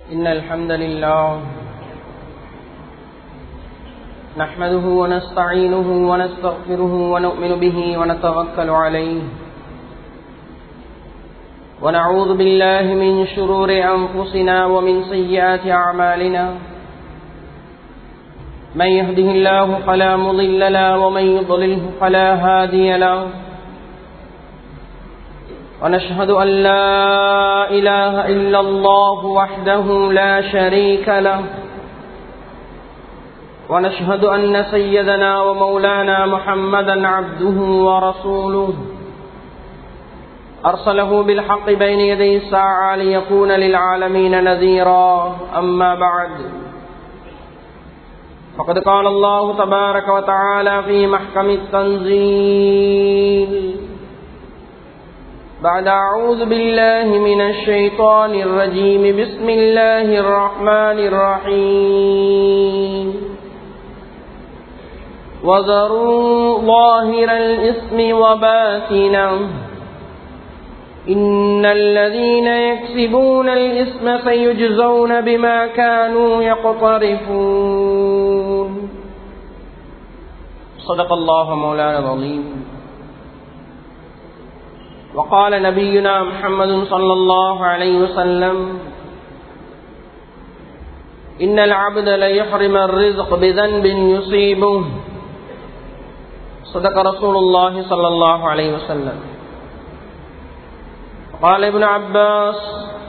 إن الحمد لله نحمده ونستعينه ونستغفره ونؤمن به ونتوكل عليه ونعوذ بالله من شرور أنفسنا ومن سيئات أعمالنا من يهده الله فلا مضل له ومن يضلله فلا هادي له ونشهد أن لا إله إلا الله وحده لا شريك له ونشهد أن سيدنا ومولانا محمدا عبده ورسوله أرسله بالحق بين يدي الساعة ليكون للعالمين نذيرا أما بعد فقد قال الله تبارك وتعالى في محكم التنزيل بعد أعوذ بالله من الشيطان الرجيم بسم الله الرحمن الرحيم وذروا ظاهر الإثم وباطنه إن الذين يكسبون الإثم سيجزون بما كانوا يقترفون صدق الله مولانا العظيم وقال نبينا محمد صلى الله عليه وسلم إن العبد ليحرم الرزق بذنب يصيبه صدق رسول الله صلى الله عليه وسلم قال ابن عباس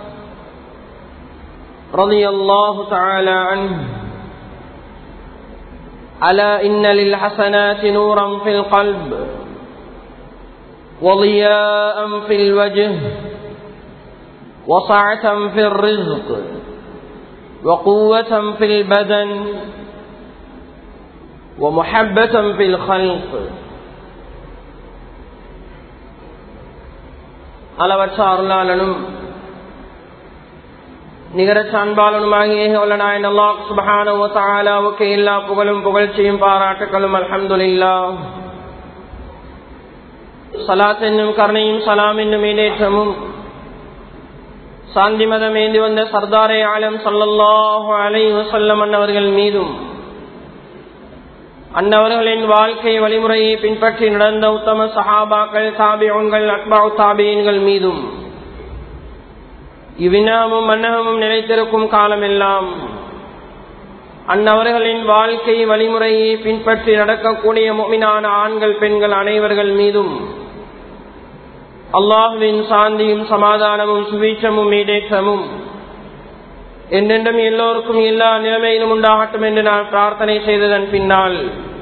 رضي الله تعالى عنه ألا إن للحسنات نورا في القلب وضياء في الوجه وصعة في الرزق وقوة في البدن ومحبة في الخلق அளவற்ற அருளாளனும் நிகரச்ச அன்பாளனுமாகிய நாயன் அல்லாஹ் சுபஹானஹு வ தஆலாவுக்கு எல்லா புகழும் புகழ்ச்சியும் பாராட்டுகளும் அல்ஹம்துலில்லா சலாத் என்னும் கருணையும் சலாம் என்னும் ஈடேற்றமும் சாந்தி மதம் ஏந்தி வந்த சர்தாரே ஆலம் சல்லல்லாஹு அலைஹி வஸல்லம் அன்னவர்கள் மீதும் அன்னவர்களின் வாழ்க்கை வழிமுறையை பின்பற்றி நடந்த உத்தம சஹாபாக்கள் தாபியங்கள் அக்பாவு தாபியன்கள் மீதும் இவ்வினாமும் மன்னகமும் நிலைத்திருக்கும் காலமெல்லாம் அன்னவர்களின் வாழ்க்கை வழிமுறையை பின்பற்றி நடக்கக்கூடிய மொமினான ஆண்கள் பெண்கள் அனைவர்கள் மீதும் அல்லாஹுவின் சாந்தியும் சமாதானமும் சுவீச்சமும் மீடேற்றமும் என்றென்றும் எல்லோருக்கும் எல்லா நிலைமையிலும் உண்டாகட்டும் என்று நான் பிரார்த்தனை செய்ததன் பின்னால்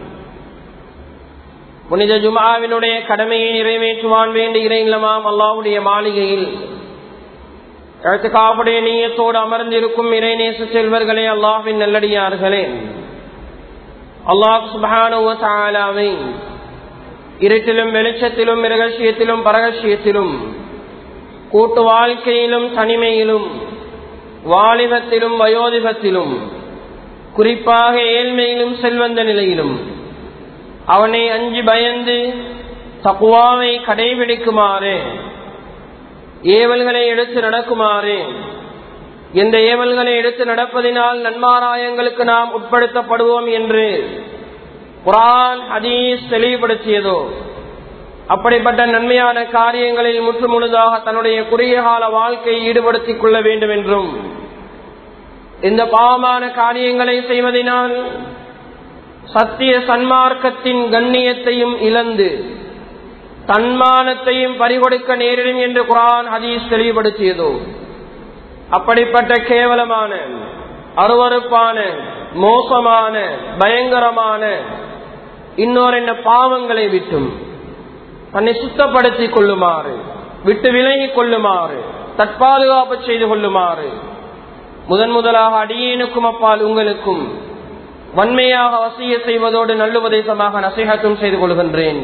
புனித ஜுமாவினுடைய கடமையை நிறைவேற்றுவான் வேண்டி இறையில்லமாம் அல்லாவுடைய மாளிகையில் எழுத்துக்காவுடைய நீயத்தோடு அமர்ந்திருக்கும் இறைநேச செல்வர்களே அல்லாஹின் நல்லடியார்களே அல்லாஹ் சுபானுவை இருட்டிலும் வெளிச்சத்திலும் இரகசியத்திலும் பரகசியத்திலும் கூட்டு வாழ்க்கையிலும் தனிமையிலும் வாலிபத்திலும் வயோதிபத்திலும் குறிப்பாக ஏழ்மையிலும் செல்வந்த நிலையிலும் அவனை அஞ்சு பயந்து தக்குவாவை கடைபிடிக்குமாறு ஏவல்களை எடுத்து நடக்குமாறு எந்த ஏவல்களை எடுத்து நடப்பதினால் நன்மாராயங்களுக்கு நாம் உட்படுத்தப்படுவோம் என்று குரான் ஹதீஸ் தெளிவுபடுத்தியதோ அப்படிப்பட்ட நன்மையான காரியங்களில் முற்று முழுதாக தன்னுடைய குறுகிய கால வாழ்க்கையை ஈடுபடுத்திக் கொள்ள வேண்டும் என்றும் இந்த பாவமான காரியங்களை செய்வதனால் சத்திய சன்மார்க்கத்தின் கண்ணியத்தையும் இழந்து தன்மானத்தையும் பறிகொடுக்க நேரிடும் என்று குரான் ஹதீஸ் தெளிவுபடுத்தியதோ அப்படிப்பட்ட கேவலமான அருவறுப்பான மோசமான பயங்கரமான இன்னொரு என்ன பாவங்களை விட்டும் தன்னை சுத்தப்படுத்திக் கொள்ளுமாறு விட்டு விலகிக் கொள்ளுமாறு தற்பாதுகாப்பு செய்து கொள்ளுமாறு முதன் முதலாக அடியேனுக்கும் அப்பால் உங்களுக்கும் வன்மையாக வசிய செய்வதோடு நல்லுபதேசமாக நசீகத்தும் செய்து கொள்கின்றேன்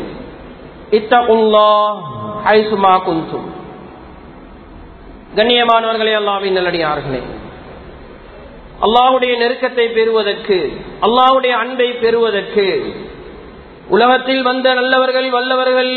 கண்ணியமானவர்களே அல்லாவின் நல்லடியார்களே அல்லாவுடைய நெருக்கத்தை பெறுவதற்கு அல்லாவுடைய அன்பை பெறுவதற்கு உலகத்தில் வந்த நல்லவர்கள் வல்லவர்கள்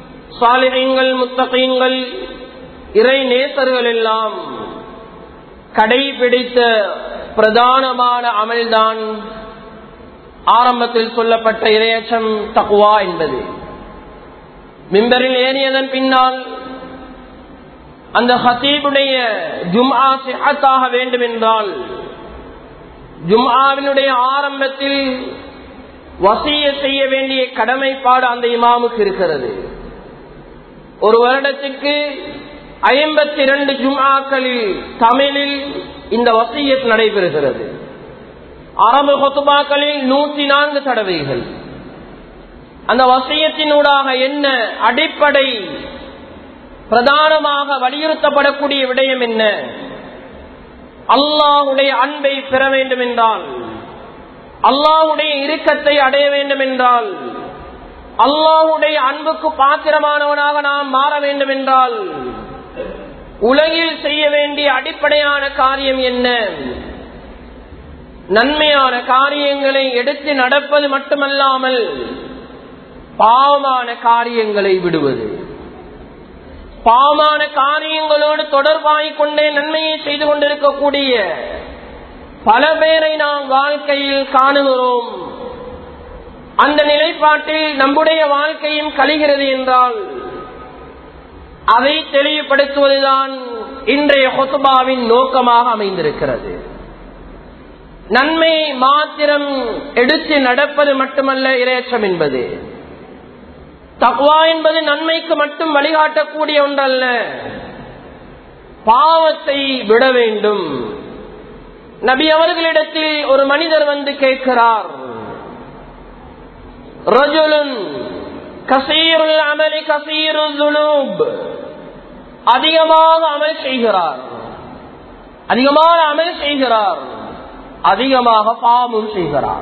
சாலிகங்கள் முத்தகீன்கள் இறை நேசர்கள் எல்லாம் கடைபிடித்த பிரதானமான அமல்தான் ஆரம்பத்தில் சொல்லப்பட்ட இரையச்சம் தக்குவா என்பது மிம்பரில் ஏறியதன் பின்னால் அந்த ஹசீபுடைய ஜும்ஆ சிஹத்தாக வேண்டும் என்றால் ஜும்ஆவினுடைய ஆரம்பத்தில் வசிய செய்ய வேண்டிய கடமைப்பாடு அந்த இமாமுக்கு இருக்கிறது ஒரு வருடத்துக்கு ஐம்பத்தி இரண்டு ஜும்ஆக்களில் தமிழில் இந்த வசியத் நடைபெறுகிறது அரபு கொத்துபாக்களில் நூத்தி நான்கு தடவைகள் அந்த வசியத்தினூடாக என்ன அடிப்படை பிரதானமாக வலியுறுத்தப்படக்கூடிய விடயம் என்ன அல்லாஹுடைய அன்பை பெற வேண்டும் என்றால் அல்லாஹுடைய இறுக்கத்தை அடைய வேண்டும் என்றால் அல்லாஹுடைய அன்புக்கு பாத்திரமானவனாக நாம் மாற வேண்டும் என்றால் உலகில் செய்ய வேண்டிய அடிப்படையான காரியம் என்ன நன்மையான காரியங்களை எடுத்து நடப்பது மட்டுமல்லாமல் பாவமான காரியங்களை விடுவது பாவமான காரியங்களோடு தொடர்பாகிக் கொண்டே நன்மையை செய்து கொண்டிருக்கக்கூடிய பல பேரை நாம் வாழ்க்கையில் காணுகிறோம் அந்த நிலைப்பாட்டில் நம்முடைய வாழ்க்கையும் கழிகிறது என்றால் அதை தெளிவுபடுத்துவதுதான் இன்றைய ஹொசுபாவின் நோக்கமாக அமைந்திருக்கிறது நன்மையை மாத்திரம் எடுத்து நடப்பது மட்டுமல்ல இரையச்சம் என்பது தக்வா என்பது நன்மைக்கு மட்டும் வழிகாட்டக்கூடிய ஒன்றல்ல பாவத்தை விட வேண்டும் நபி அவர்களிடத்தில் ஒரு மனிதர் வந்து கேட்கிறார் ரஜுலுன் கசீருல் அமலி கசீருல் அதிகமாக அமல் செய்கிறார் அதிகமாக அமல் செய்கிறார் அதிகமாக பாவமும் செய்கிறார்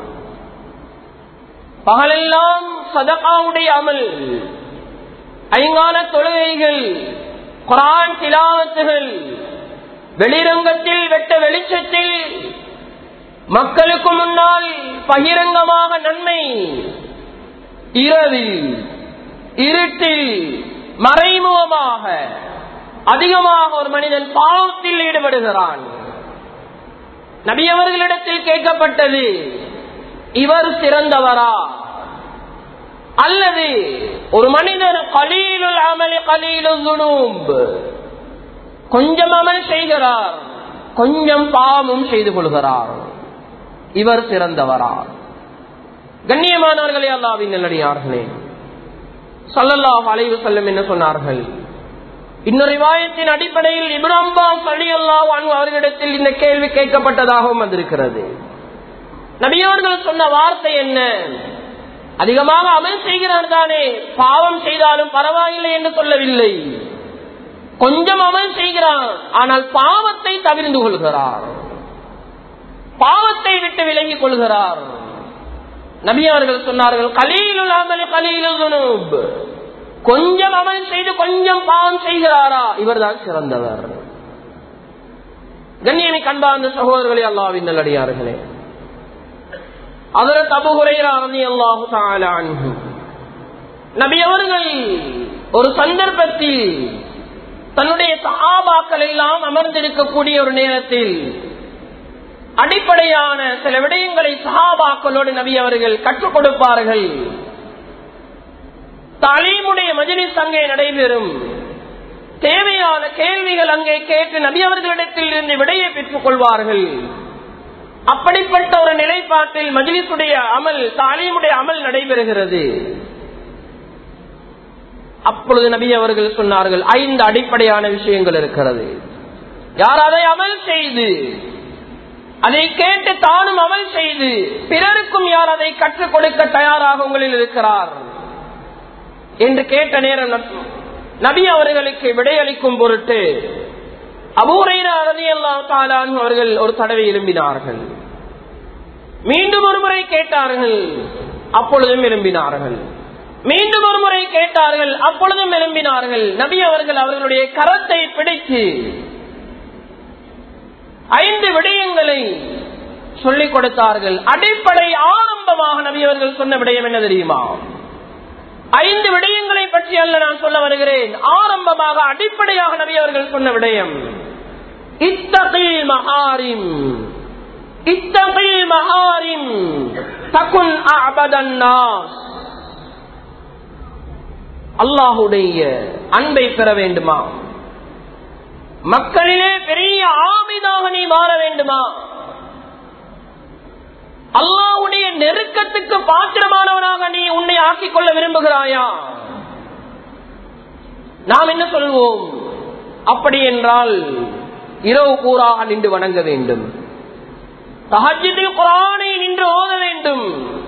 பகலெல்லாம் சதகாவுடைய அமல் ஐங்கால தொழுகைகள் குரான் திலாவத்துகள் வெளிரங்கத்தில் வெட்ட வெளிச்சத்தில் மக்களுக்கு முன்னால் பகிரங்கமாக நன்மை இரவில் இருட்டில் மறைமுகமாக அதிகமாக ஒரு மனிதன் பாவத்தில் ஈடுபடுகிறான் நபி அவர்களிடத்தில் கேட்கப்பட்டது இவர் சிறந்தவரா அல்லது ஒரு மனிதர் கலீலுல் அமலி கலீலுல் கொஞ்சம் அமல் செய்கிறார் கொஞ்சம் பாவமும் செய்து கொள்கிறார் இவர் சிறந்தவரா கண்ணியமானவர்களே அல்லாவின் நல்லடியார்களே சொல்லல்லாஹ் அலைவு செல்லும் என்ன சொன்னார்கள் இன்னொரு விவாயத்தின் அடிப்படையில் இப்ராம்பா சளி அல்லாஹ் அவர்களிடத்தில் இந்த கேள்வி கேட்கப்பட்டதாகவும் வந்திருக்கிறது நபியவர்கள் சொன்ன வார்த்தை என்ன அதிகமாக அமல் செய்கிறார் தானே பாவம் செய்தாலும் பரவாயில்லை என்று சொல்லவில்லை கொஞ்சம் அமல் செய்கிறார் ஆனால் பாவத்தை தவிர்ந்து கொள்கிறார் பாவத்தை விட்டு விலகிக் கொள்கிறார் நபியவர்கள் சொன்னார்கள் கலீலுல் அமல் கலீலுல் கொஞ்சம் அமல் செய்து கொஞ்சம் பாவம் செய்கிறாரா இவர்தான் சிறந்தவர் கண்ணியமி கண்பார்ந்த சகோதரர்களே அல்லாவின் நல்லடியார்களே அதற்கு அபுகுறையாரதி அல்லாஹு நபி அவர்கள் ஒரு சந்தர்ப்பத்தில் தன்னுடைய சகாபாக்கள் எல்லாம் அமர்ந்திருக்கக்கூடிய ஒரு நேரத்தில் அடிப்படையான சில விடயங்களை சகாபாக்களோடு நபி அவர்கள் கற்றுக் கொடுப்பார்கள் தாலீமுடைய மஜிலிஸ் அங்கே நடைபெறும் தேவையான கேள்விகள் அங்கே கேட்டு நபி அவர்களிடத்தில் இருந்து விடையை பெற்றுக் கொள்வார்கள் அப்படிப்பட்ட ஒரு நிலைப்பாட்டில் மஜிலிசுடைய அமல் தாலீமுடைய அமல் நடைபெறுகிறது அப்பொழுது நபி அவர்கள் சொன்னார்கள் ஐந்து அடிப்படையான விஷயங்கள் இருக்கிறது யார் அதை அமல் செய்து அதை கேட்டு தானும் அமல் செய்து பிறருக்கும் யார் அதை கற்றுக் கொடுக்க தயாராக உங்களில் இருக்கிறார் என்று கேட்ட நேரம் நபி அவர்களுக்கு விடையளிக்கும் பொருட்டு அபூரைரா அவர்கள் ஒரு தடவை எழும்பினார்கள் மீண்டும் ஒரு முறை கேட்டார்கள் அப்பொழுதும் எழும்பினார்கள் மீண்டும் ஒரு முறை கேட்டார்கள் அப்பொழுதும் எழும்பினார்கள் நபி அவர்கள் அவர்களுடைய கரத்தை பிடித்து ஐந்து விடயங்களை சொல்லிக் கொடுத்தார்கள் அடிப்படை ஆரம்பமாக நபி அவர்கள் சொன்ன விடயம் என்ன தெரியுமா ஐந்து விடயங்களை பற்றி அல்ல நான் சொல்ல வருகிறேன் ஆரம்பமாக அடிப்படையாக நபி அவர்கள் சொன்ன விடயம் இத்தகில் மஹாரிம் இத்தகில் மஹாரிம் தகுன் அபதன்னாஸ் அல்லாஹுடைய அன்பை பெற வேண்டுமா மக்களிலே பெரிய ஆமிதாக நீ மாற வேண்டுமா அல்லாஹுடைய நெருக்கத்துக்கு பாத்திரமானவனாக நீ உன்னை ஆக்கிக் கொள்ள விரும்புகிறாயா நாம் என்ன சொல்வோம் அப்படி என்றால் இரவு கூறாக நின்று வணங்க வேண்டும் தஹஜத்தில் குரானை நின்று ஓத வேண்டும்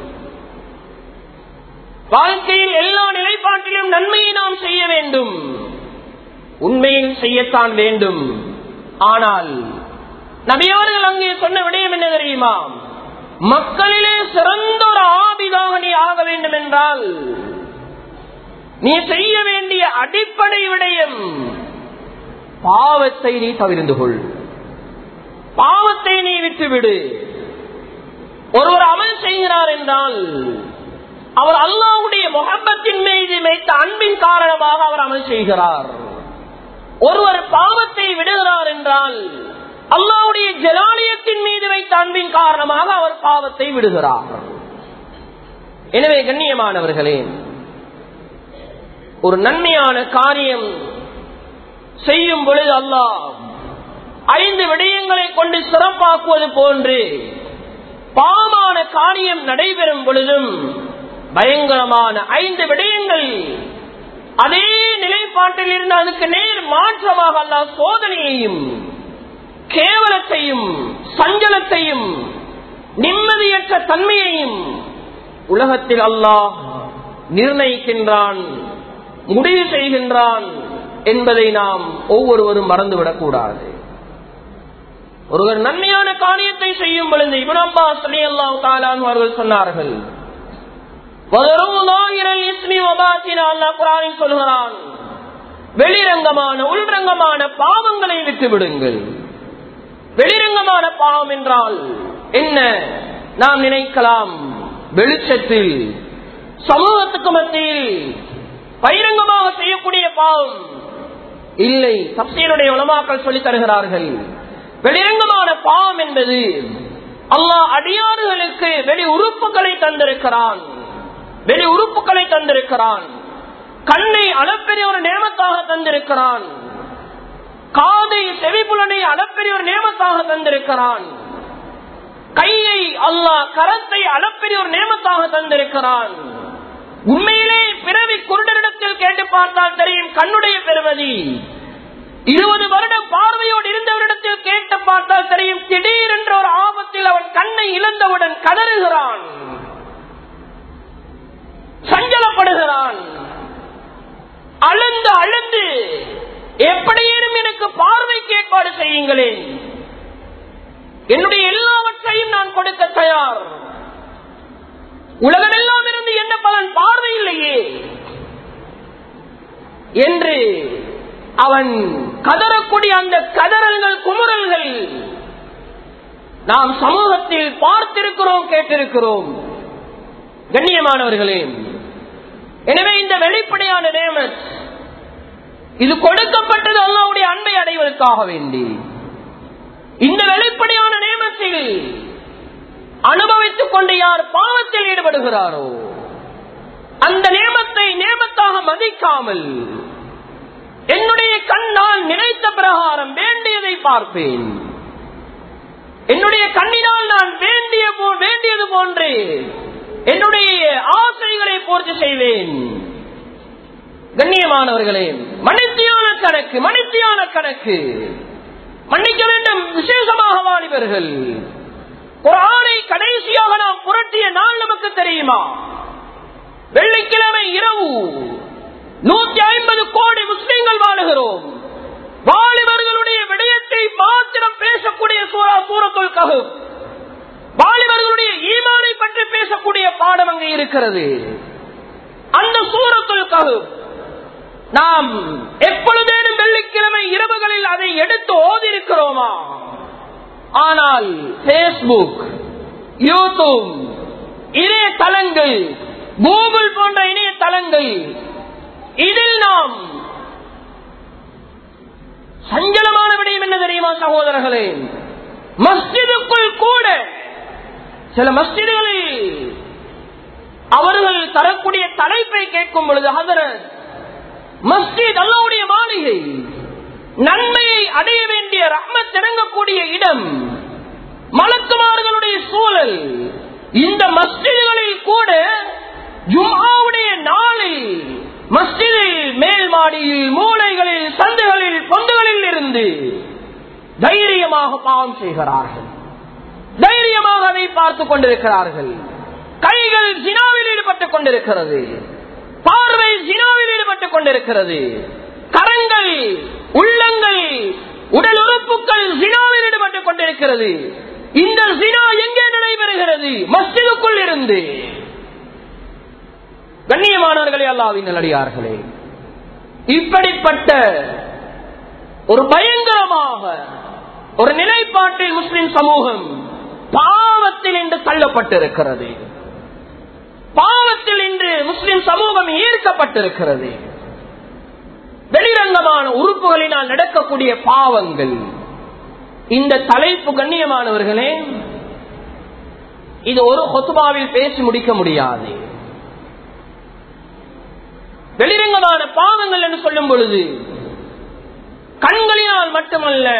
வாழ்க்கையில் எல்லா நிலைப்பாட்டிலும் நன்மையை நாம் செய்ய வேண்டும் உண்மையில் செய்யத்தான் வேண்டும் ஆனால் நபியவர்கள் அங்கே சொன்ன விடயம் என்ன தெரியுமா மக்களிலே சிறந்த ஒரு ஆபிதாக நீ ஆக வேண்டும் என்றால் நீ செய்ய வேண்டிய அடிப்படை விடயம் பாவத்தை நீ தவிர்ந்து கொள் பாவத்தை நீ விட்டுவிடு ஒருவர் அமல் செய்கிறார் என்றால் அவர் அல்லாவுடைய முகப்பத்தின் மீது வைத்த அன்பின் காரணமாக அவர் அமல் செய்கிறார் ஒருவர் பாவத்தை விடுகிறார் என்றால் அல்லாவுடைய ஜலாலயத்தின் மீது வைத்த அன்பின் காரணமாக அவர் பாவத்தை விடுகிறார் எனவே கண்ணியமானவர்களே ஒரு நன்மையான காரியம் செய்யும் பொழுது அல்லாஹ் ஐந்து விடயங்களை கொண்டு சிறப்பாக்குவது போன்று பாவமான காரியம் நடைபெறும் பொழுதும் பயங்கரமான ஐந்து விடயங்கள் அதே நிலைப்பாட்டில் இருந்து அதுக்கு நேர் மாற்றமாக அல்ல சோதனையையும் கேவலத்தையும் சஞ்சலத்தையும் நிம்மதியற்ற தன்மையையும் உலகத்தில் அல்லாஹ் நிர்ணயிக்கின்றான் முடிவு செய்கின்றான் என்பதை நாம் ஒவ்வொருவரும் மறந்துவிடக் கூடாது ஒருவர் நன்மையான காரியத்தை செய்யும் பொழுது இபுன் அப்பாஸ் ரலியல்லாஹு தஆலா அன்ஹு அவர்கள் சொன்னார்கள் வதரும் லாஹிரல் இஸ்மி வபாத்தின அல்லாஹ் குர்ஆனில் சொல்கிறான் வெளிரங்கமான உள்ரங்கமான பாவங்களை விட்டு விடுங்கள் வெளிரங்கமான பாவம் என்றால் என்ன நாம் நினைக்கலாம் வெளிச்சத்தில் சமூகத்துக்கு மத்தியில் பகிரங்கமாக செய்யக்கூடிய பாவம் இல்லை தப்சீருடைய உலமாக்கள் சொல்லி தருகிறார்கள் வெளிரங்கமான பாவம் என்பது அல்லாஹ் அடியாறுகளுக்கு வெளி உறுப்புகளை தந்திருக்கிறான் வெளி உறுப்புகளை தந்திருக்கிறான் கண்ணை அளப்பெரிய ஒரு நேமத்தாக தந்திருக்கிறான் காதை செவிப்புலனை அளப்பெரிய ஒரு நேமத்தாக தந்திருக்கிறான் கையை அல்லாஹ் கரத்தை அளப்பெரிய ஒரு நேமத்தாக தந்திருக்கிறான் உண்மையிலே பிறவி குருடரிடத்தில் கேட்டு பார்த்தால் தெரியும் கண்ணுடைய பெறுவதி இருபது வருடம் பார்வையோடு இருந்தவரிடத்தில் கேட்டு பார்த்தால் தெரியும் திடீரென்ற ஒரு ஆபத்தில் அவன் கண்ணை இழந்தவுடன் கதறுகிறான் சஞ்சலப்படுகிறான் அழுந்து அழுந்து எப்படியேனும் எனக்கு பார்வைக்கு ஏற்பாடு செய்யுங்களேன் என்னுடைய எல்லாவற்றையும் நான் கொடுக்க தயார் உலகமெல்லாம் இருந்து என்ன பலன் பார்வை இல்லையே என்று அவன் கதறக்கூடிய அந்த கதறல்கள் குமுறல்கள் நாம் சமூகத்தில் பார்த்திருக்கிறோம் கேட்டிருக்கிறோம் கண்ணியமானவர்களே எனவே இந்த வெளிப்படையான நேமத் இது கொடுக்கப்பட்டது அல்லாவுடைய அன்பை அடைவதற்காக வேண்டி இந்த வெளிப்படையான நேமத்தில் அனுபவித்துக் கொண்டு யார் பாவத்தில் ஈடுபடுகிறாரோ அந்த நேமத்தை நேமத்தாக மதிக்காமல் என்னுடைய கண் நான் நினைத்த பிரகாரம் வேண்டியதை பார்ப்பேன் என்னுடைய கண்ணினால் நான் வேண்டிய போ- வேண்டியது போன்று என்னுடைய ஆசைகளை பூர்த்தி செய்வேன் கண்ணியமானவர்களே மணித்தியான கணக்கு மணித்தியான கணக்கு மன்னிக்க வேண்டும் விசேஷமாக வாலிபர்கள் ஒரு ஆணை கடைசியாக நாம் புரட்டிய நாள் நமக்கு தெரியுமா வெள்ளிக்கிழமை இரவு நூத்தி ஐம்பது கோடி முஸ்லிம்கள் வாழுகிறோம் வாலிபர்களுடைய விடயத்தை மாத்திரம் பேசக்கூடிய சூரா சூரத்துல் கஹு வாலிபர்களுடைய ஈமானை பற்றி பேசக்கூடிய பாடம் அங்கே இருக்கிறது அந்த சூரத்துல் கஹு நாம் எப்பொழுதேனும் வெள்ளிக்கிழமை இரவுகளில் அதை எடுத்து ஓதி இருக்கிறோமா ஆனால் பேஸ்புக் யூடியூப் இணையதளங்கள் கூகுள் போன்ற இணையதளங்கள் இதில் நாம் சஞ்சலமான விடயம் என்ன தெரியுமா சகோதரர்களே மஸ்ஜிதுக்குள் கூட சில மஸ்ஜிதுகளில் அவர்கள் தரக்கூடிய தலைப்பை கேட்கும் பொழுது ஹதரத் மஸ்ஜித் அல்லாவுடைய மாளிகை நன்மையை அடைய வேண்டிய ரஹ்மத் இறங்கக்கூடிய இடம் மலக்குமார்களுடைய சூழல் இந்த மஸ்ஜிதுகளில் கூட ஜும்ஆவுடைய நாளில் மஸ்ஜிதில் மேல் மாடியில் மூளைகளில் சந்துகளில் பொந்துகளில் இருந்து தைரியமாக பாவம் செய்கிறார்கள் தைரியமாக அதை பார்த்துக் கொண்டிருக்கிறார்கள் கைகள் ஜினாவில் ஈடுபட்டுக் கொண்டிருக்கிறது பார்வை ஜினாவில் ஈடுபட்டுக் கொண்டிருக்கிறது கரங்கள் உள்ளங்கள் உடல் உறுப்புகள் ஜினாவில் ஈடுபட்டுக் கொண்டிருக்கிறது இந்த ஜினா எங்கே நடைபெறுகிறது மஸ்ஜிதுக்குள் இருந்து கண்ணியமானவர்களே அல்லாவின் நல்லடியார்களே இப்படிப்பட்ட ஒரு பயங்கரமாக ஒரு நிலைப்பாட்டில் முஸ்லிம் சமூகம் பாவத்தில் இன்று தள்ளப்பட்டிருக்கிறது பாவத்தில் இன்று முஸ்லிம் சமூகம் ஈர்க்கப்பட்டிருக்கிறது வெளிரங்கமான உறுப்புகளினால் நடக்கக்கூடிய பாவங்கள் இந்த தலைப்பு கண்ணியமானவர்களே இது ஒரு கொத்துபாவில் பேசி முடிக்க முடியாது வெளிரங்கமான பாவங்கள் என்று சொல்லும் பொழுது கண்களினால் மட்டுமல்ல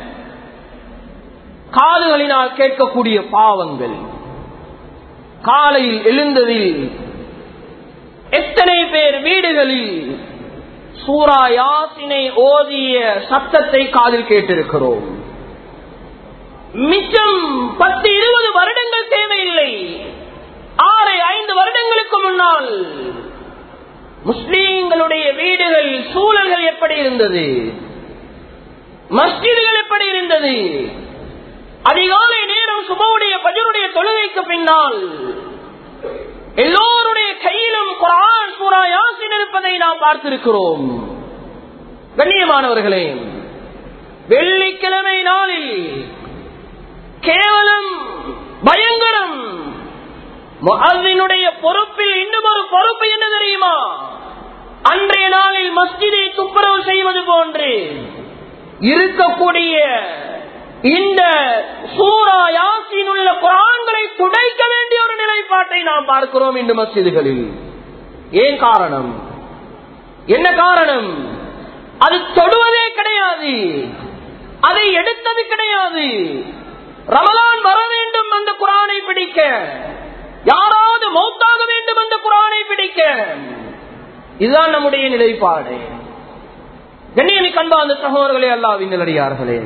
காதுகளினால் கேட்கக்கூடிய பாவங்கள் காலையில் எழுந்ததில் எத்தனை பேர் வீடுகளில் சூரா யாசினை ஓதிய சத்தத்தை காதில் கேட்டிருக்கிறோம் மிச்சம் பத்து இருபது வருடங்கள் தேவையில்லை ஆறு ஐந்து வருடங்களுக்கு முன்னால் முஸ்லீம்களுடைய வீடுகள் சூழல்கள் எப்படி இருந்தது மஸ்ஜிதுகள் எப்படி இருந்தது அதிகாலை நேரம் சுபவுடைய பஜருடைய தொழுகைக்கு பின்னால் எல்லோருடைய கையிலும் குரான் சூரா யாசின் இருப்பதை நாம் பார்த்திருக்கிறோம் கண்ணியமானவர்களே வெள்ளிக்கிழமை நாளில் கேவலம் பயங்கரம் முஹாசினுடைய பொறுப்பில் இன்னும் ஒரு பொறுப்பு என்ன தெரியுமா அன்றைய நாளில் மஸ்ஜிதை துப்புரவு செய்வது போன்று இருக்கக்கூடிய இந்த சூரா யாசின் உள்ள குரான்களை துடைக்க வேண்டிய ஒரு நிலைப்பாட்டை நாம் பார்க்கிறோம் இந்த மஸ்ஜிதுகளில் ஏன் காரணம் என்ன காரணம் அது தொடுவதே கிடையாது அதை எடுத்தது கிடையாது ரமலான் வர வேண்டும் அந்த குரானை பிடிக்க யாராவது மௌத்தாக வேண்டும் அந்த குரானை பிடிக்க இதுதான் நம்முடைய நிலைப்பாடு கண்ணியமி கண்பா அந்த சகோதரர்களே அல்லாவின் நிலடியார்களே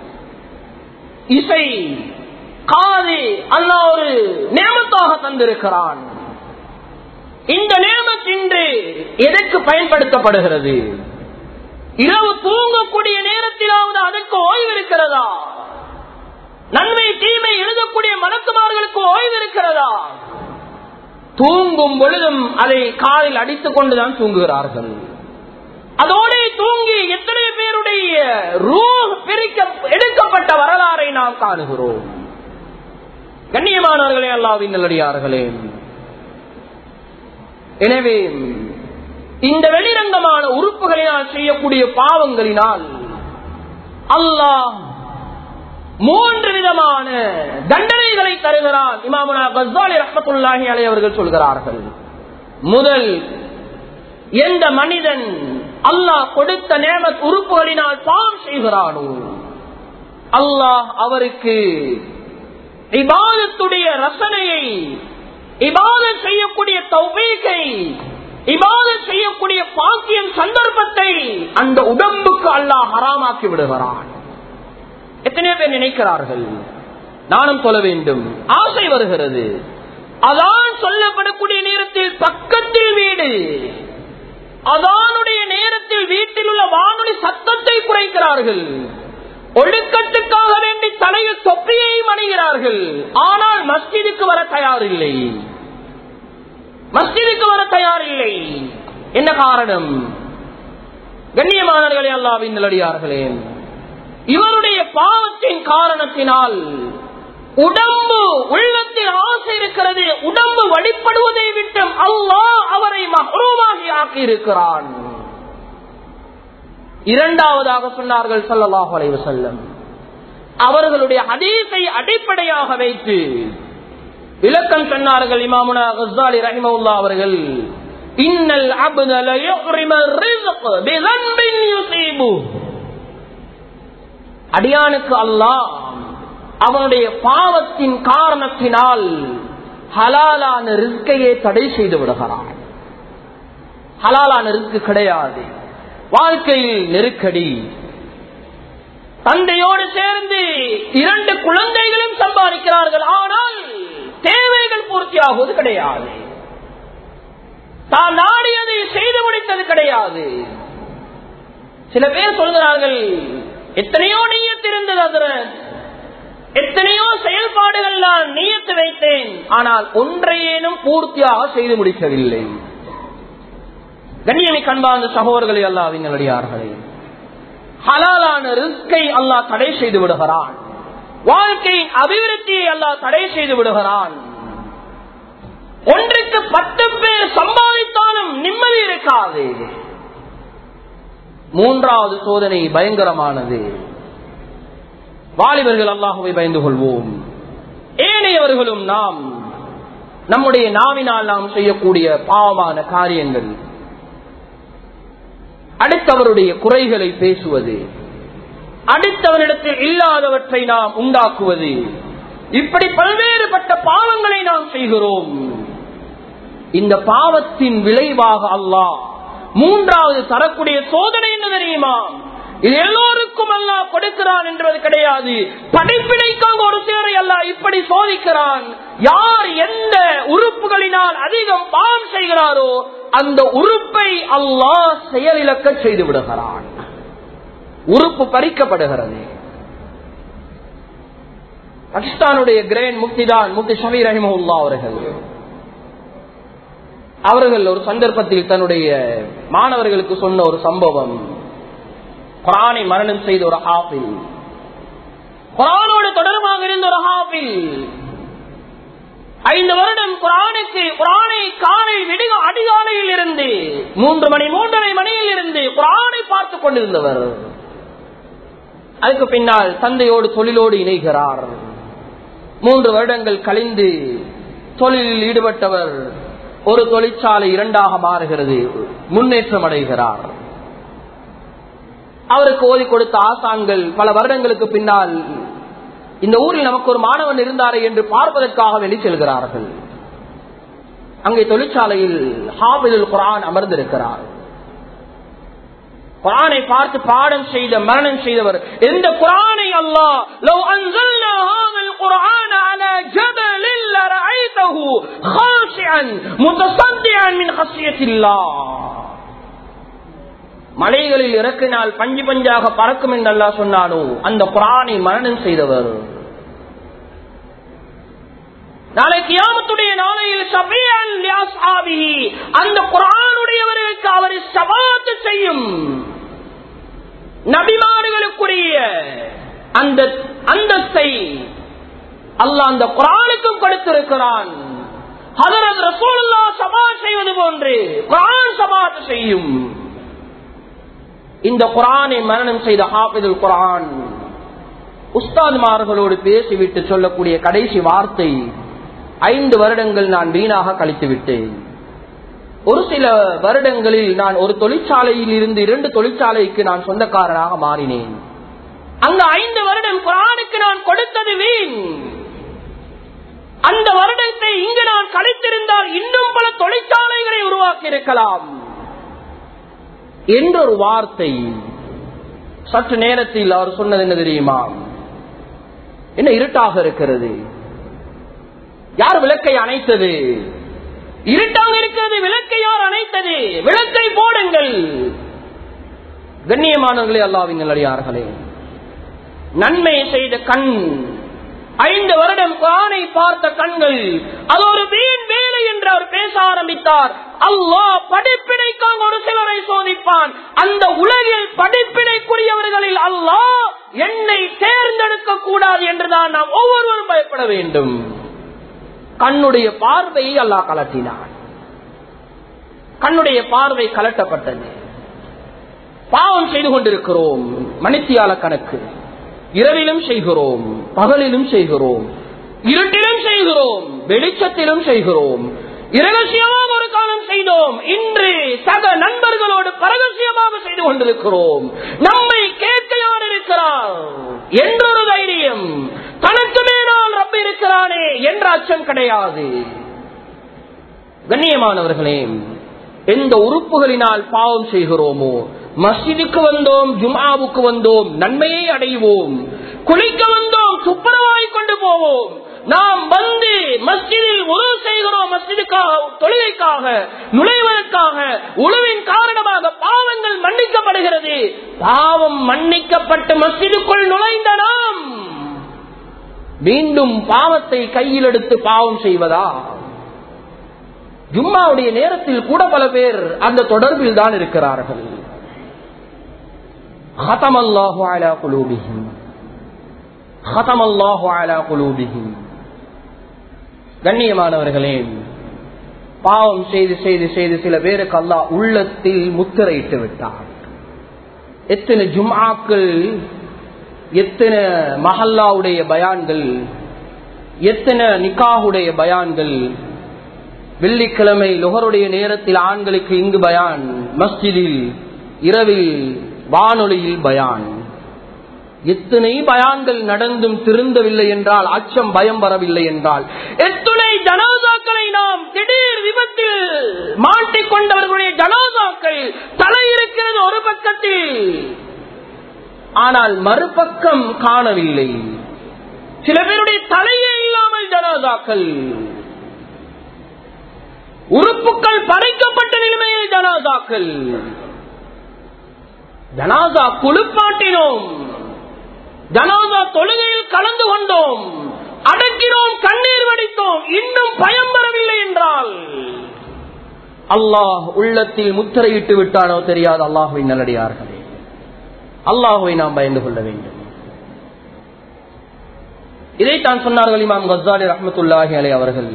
இசை காது அல்லா ஒரு நியமத்தாக தந்திருக்கிறான் இந்த நியமத் இன்று எதற்கு பயன்படுத்தப்படுகிறது இரவு தூங்கக்கூடிய நேரத்திலாவது அதற்கு ஓய்வு இருக்கிறதா நன்மை தீமை எழுதக்கூடிய மலக்குமார்களுக்கு ஓய்வு இருக்கிறதா தூங்கும் பொழுதும் அதை காலில் அடித்துக் கொண்டுதான் தூங்குகிறார்கள் அதோட தூங்கி எத்தனை பேருடைய ரூ பிரிக்க எடுக்கப்பட்ட வரலாறை நாம் காணுகிறோம் கண்ணியமானவர்களே அல்லாவின் நல்லடியார்களே எனவே இந்த வெளிரங்கமான உறுப்புகளினால் செய்யக்கூடிய பாவங்களினால் அல்லாஹ் மூன்று விதமான தண்டனைகளை தருகிறான் இமாமுனா கஸ்தாலி ரஹமத்துல்லாஹி அலை அவர்கள் சொல்கிறார்கள் முதல் எந்த மனிதன் அல்லாஹ் கொடுத்த நேமத் உறுப்புகளினால் பாவம் செய்கிறானோ அல்லாஹ் அவருக்கு இபாதத்துடைய ரசனையை இபாதத் செய்யக்கூடிய தௌபீகை இபாதத் செய்யக்கூடிய பாக்கியம் சந்தர்ப்பத்தை அந்த உடம்புக்கு அல்லாஹ் ஹராமாக்கி விடுகிறான் எத்தனை பேர் நினைக்கிறார்கள் நானும் சொல்ல வேண்டும் ஆசை வருகிறது அதான் சொல்லப்படக்கூடிய நேரத்தில் பக்கத்தில் வீடு அதானுடைய நேரத்தில் வீட்டில் உள்ள வானொலி சத்தத்தை குறைக்கிறார்கள் ஒழுக்கத்துக்காக வேண்டி தலையில் தொப்பியை அணிகிறார்கள் ஆனால் மஸ்ஜிதுக்கு வர தயாரில்லை மஸ்ஜிதுக்கு வர தயாரில்லை என்ன காரணம் கண்ணியமானவர்களே அல்லாவின் நிலடியார்களே இவருடைய பாவத்தின் காரணத்தினால் உடம்பு உள்ளத்தில் ஆசை இருக்கிறது உடம்பு வழிபடுவதை விட்டு அல்லாஹ் அவரை மகரூமாகி ஆக்கி இருக்கிறான் இரண்டாவதாக சொன்னார்கள் சல்லல்லாஹு அலைஹி வஸல்லம் அவர்களுடைய ஹதீஸை அடிப்படையாக வைத்து விளக்கம் சொன்னார்கள் இமாமுனா கஸ்ஸாலி ரஹிமவுல்லா அவர்கள் இன்னல் அப்த லயுஹ்ரிம ரிஸ்க் பிதன்பின் யுஸீபு அடியானுக்கு அல்லாஹ் அவனுடைய பாவத்தின் காரணத்தினால் ஹலாலான ரிஸ்கையே தடை செய்து விடுகிறான் ஹலாலான ரிஸ்க் கிடையாது வாழ்க்கையில் நெருக்கடி தந்தையோடு சேர்ந்து இரண்டு குழந்தைகளும் சம்பாதிக்கிறார்கள் ஆனால் தேவைகள் பூர்த்தியாகுவது கிடையாது தான் நாடியதை செய்து முடித்தது கிடையாது சில பேர் சொல்கிறார்கள் எத்தனையோ நீயத்து இருந்தது அதில் எத்தனையோ செயல்பாடுகள் நான் நீயத்து வைத்தேன் ஆனால் ஒன்றையேனும் பூர்த்தியாக செய்து முடிக்கவில்லை கண்ணியமை கண்பார்ந்த சகோதரர்களை அல்லாஹ் விங்களடியார்களே ஹலாலான ரிஸ்கை அல்லாஹ் தடை செய்து விடுகிறான் வாழ்க்கையின் அபிவிருத்தியை அல்லாஹ் தடை செய்து விடுகிறான் ஒன்றுக்கு பத்து பேர் சம்பாதித்தாலும் நிம்மதி இருக்காது மூன்றாவது சோதனை பயங்கரமானது வாலிபர்கள் அல்லாஹுவை பயந்து கொள்வோம் ஏனையவர்களும் நாம் நம்முடைய நாவினால் நாம் செய்யக்கூடிய பாவமான காரியங்கள் அடுத்தவருடைய குறைகளை பேசுவது அடுத்தவரிடத்தில் இல்லாதவற்றை நாம் உண்டாக்குவது இப்படி பல்வேறுபட்ட பாவங்களை நாம் செய்கிறோம் இந்த பாவத்தின் விளைவாக அல்லாஹ் மூன்றாவது தரக்கூடிய சோதனை என்ன தெரியுமா இது எல்லோருக்கும் அல்லா கொடுக்கிறான் என்பது கிடையாது படைப்பினைக்காக ஒரு சேரை அல்ல இப்படி சோதிக்கிறான் யார் எந்த உறுப்புகளினால் அதிகம் பாவம் செய்கிறாரோ அந்த உறுப்பை அல்லாஹ் செயலிழக்க செய்து விடுகிறான் உறுப்பு பறிக்கப்படுகிறது பாகிஸ்தானுடைய கிரேன் முக்திதான் முக்தி ஷமி ரஹிமுல்லா அவர்கள் அவர்கள் ஒரு சந்தர்ப்பத்தில் தன்னுடைய மாணவர்களுக்கு சொன்ன ஒரு சம்பவம் குரானை மரணம் செய்த ஒரு ஹாஃபில் குரானோடு தொடர்பாக இருந்த ஒரு ஹாஃபில் ஐந்து வருடம் குரானுக்கு குரானை காலை விடிக அதிகாலையில் இருந்து மூன்று மணி மூன்றரை மணியில் இருந்து குரானை பார்த்துக் கொண்டிருந்தவர் அதுக்கு பின்னால் தந்தையோடு தொழிலோடு இணைகிறார் மூன்று வருடங்கள் கழிந்து தொழிலில் ஈடுபட்டவர் ஒரு தொழிற்சாலை இரண்டாக மாறுகிறது முன்னேற்றம் அடைகிறார் அவருக்கு ஓதி கொடுத்த ஆசான்கள் பல வருடங்களுக்கு பின்னால் இந்த ஊரில் நமக்கு ஒரு மாணவன் இருந்தாரே என்று பார்ப்பதற்காக வெளி செல்கிறார்கள் அங்கே தொழிற்சாலையில் ஹாபிதுல் குரான் அமர்ந்திருக்கிறார் குரானை பார்த்து பாடம் செய்த மரணம் செய்தவர் எந்த குரானை அல்லா லவ் அன்சல்னா ஹாதல் குர்ஆன அலா ஜபலில் லரஐதஹு ஹாஷிஅன் முத்தசத்தியன் மின் ஹஸ்யத்தில்லாஹ் மலைகளில் இறக்கினால் பஞ்சு பஞ்சாக பறக்கும் என்று அல்லா சொன்னானோ அந்த குரானை மரணம் செய்தவர் நாளை கியாமத்துடைய நாளையில் ஷபியன் லியாஸ்ஹாபிஹி அந்த குரானுடையவர்களுக்கு அவர் சபாத்து செய்யும் நபிமார்களுக்குரிய அந்த அந்தஸ்தை அல்லாஹ் அந்த குரானுக்கும் கொடுத்திருக்கிறான் ஹதரத் ரசூலுல்லா சபா செய்வது போன்று குரான் சபாத்து செய்யும் இந்த குரானை மரணம் செய்த ஹாபிதுல் குரான் உஸ்தாத்மார்களோடு பேசிவிட்டு சொல்லக்கூடிய கடைசி வார்த்தை ஐந்து வருடங்கள் நான் வீணாக கழித்து விட்டேன் ஒரு சில வருடங்களில் நான் ஒரு தொழிற்சாலையில் இருந்து இரண்டு தொழிற்சாலைக்கு நான் சொந்தக்காரனாக மாறினேன் அந்த ஐந்து வருடம் குரானுக்கு நான் கொடுத்தது வீண் அந்த வருடத்தை இங்கு நான் கழித்திருந்தால் இன்னும் பல தொழிற்சாலைகளை உருவாக்கி இருக்கலாம் என்றொரு வார்த்தை சற்று நேரத்தில் அவர் சொன்னது என்ன தெரியுமா என்ன இருட்டாக இருக்கிறது யார் விளக்கை அணைத்தது இருட்டாக இருக்கிறது விளக்கை யார் அணைத்தது விளக்கை போடுங்கள் கண்ணியமானவர்களே அல்லாவிங்கள் அடியார்களே நன்மை செய்த கண் ஐந்து வருடம் கானை பார்த்த கண்கள் அது ஒரு வீண் வேலை என்று அவர் பேச ஆரம்பித்தார் அல்லாஹ் படிப்பினைக்காக ஒரு சிலரை சோதிப்பான் அந்த உலகில் படிப்பினைக்குரியவர்களில் அல்லாஹ் என்னை தேர்ந்தெடுக்க கூடாது என்றுதான் நாம் ஒவ்வொருவரும் பயப்பட வேண்டும் கண்ணுடைய பார்வையை அல்லாஹ் கலட்டினான் கண்ணுடைய பார்வை கலட்டப்பட்டது பாவம் செய்து கொண்டிருக்கிறோம் மணித்தியால கணக்கு இரவிலும் செய்கிறோம் பகலிலும் செய்கிறோம் இருட்டிலும் செய்கிறோம் வெளிச்சத்திலும் செய்கிறோம் இரகசியமாக ஒரு காலம் செய்தோம் இன்று சக நண்பர்களோடு பரகசியமாக செய்து கொண்டிருக்கிறோம் நம்மை கேட்க யார் இருக்கிறார் என்றொரு தைரியம் தனக்கு மேலால் ரப்ப இருக்கிறானே என்ற அச்சம் கிடையாது கண்ணியமானவர்களே எந்த உறுப்புகளினால் பாவம் செய்கிறோமோ மஸ்ஜிதுக்கு வந்தோம் ஜுமாவுக்கு வந்தோம் நன்மையை அடைவோம் குளிக்க வந்தோம் துப்புரவாய் கொண்டு போவோம் நாம் வந்து மஸ்ஜிதில் உறவு செய்கிறோம் மஸ்ஜிதுக்காக தொழுகைக்காக நுழைவதற்காக உழவின் காரணமாக பாவங்கள் மன்னிக்கப்படுகிறது பாவம் மன்னிக்கப்பட்டு மஸ்ஜிதுக்குள் நுழைந்த நாம் மீண்டும் பாவத்தை கையில் எடுத்து பாவம் செய்வதா ஜும்மாவுடைய நேரத்தில் கூட பல பேர் அந்த தொடர்பில் தான் இருக்கிறார்கள் ختم الله على قلوبهم ختم الله على قلوبهم கண்ணியமானவர்களே பாவம் செய்து செய்து செய்து சில பேருக்கு அல்லாஹ் உள்ளத்தில் முத்திரையிட்டு விட்டார் எத்தனை ஜும்ஆக்கள் எத்தனை மஹல்லாவுடைய பயான்கள் எத்தனை நிக்காஹுடைய பயான்கள் வெள்ளிக்கிழமை லுகருடைய நேரத்தில் ஆண்களுக்கு இங்கு பயான் மஸ்ஜிதில் இரவில் வானொலியில் பயான் எத்தனை பயான்கள் நடந்தும் திருந்தவில்லை என்றால் அச்சம் பயம் வரவில்லை என்றால் எத்தனை ஜனாதாக்களை நாம் திடீர் விபத்தில் மாட்டிக்கொண்டவர்களுடைய ஜனாதாக்கள் தலை இருக்கிறது ஒரு பக்கத்தில் ஆனால் மறுபக்கம் காணவில்லை சில பேருடைய தலையே இல்லாமல் ஜனாதாக்கள் உறுப்புகள் படைக்கப்பட்ட நிலைமையில் ஜனாதாக்கள் ஜனாதா குளிப்பாட்டினோம் ஜனாதா தொழுகையில் கலந்து கொண்டோம் அடக்கினோம் கண்ணீர் வடித்தோம் இன்னும் பயம் வரவில்லை என்றால் அல்லாஹ் உள்ளத்தில் முத்திரையிட்டு விட்டானோ தெரியாது அல்லாஹுவை நல்லடியார்களே அல்லாஹுவை நாம் பயந்து கொள்ள வேண்டும் இதைத்தான் சொன்னார்கள் இமாம் கசாலி ரஹமத்துல்லாஹி அலை அவர்கள்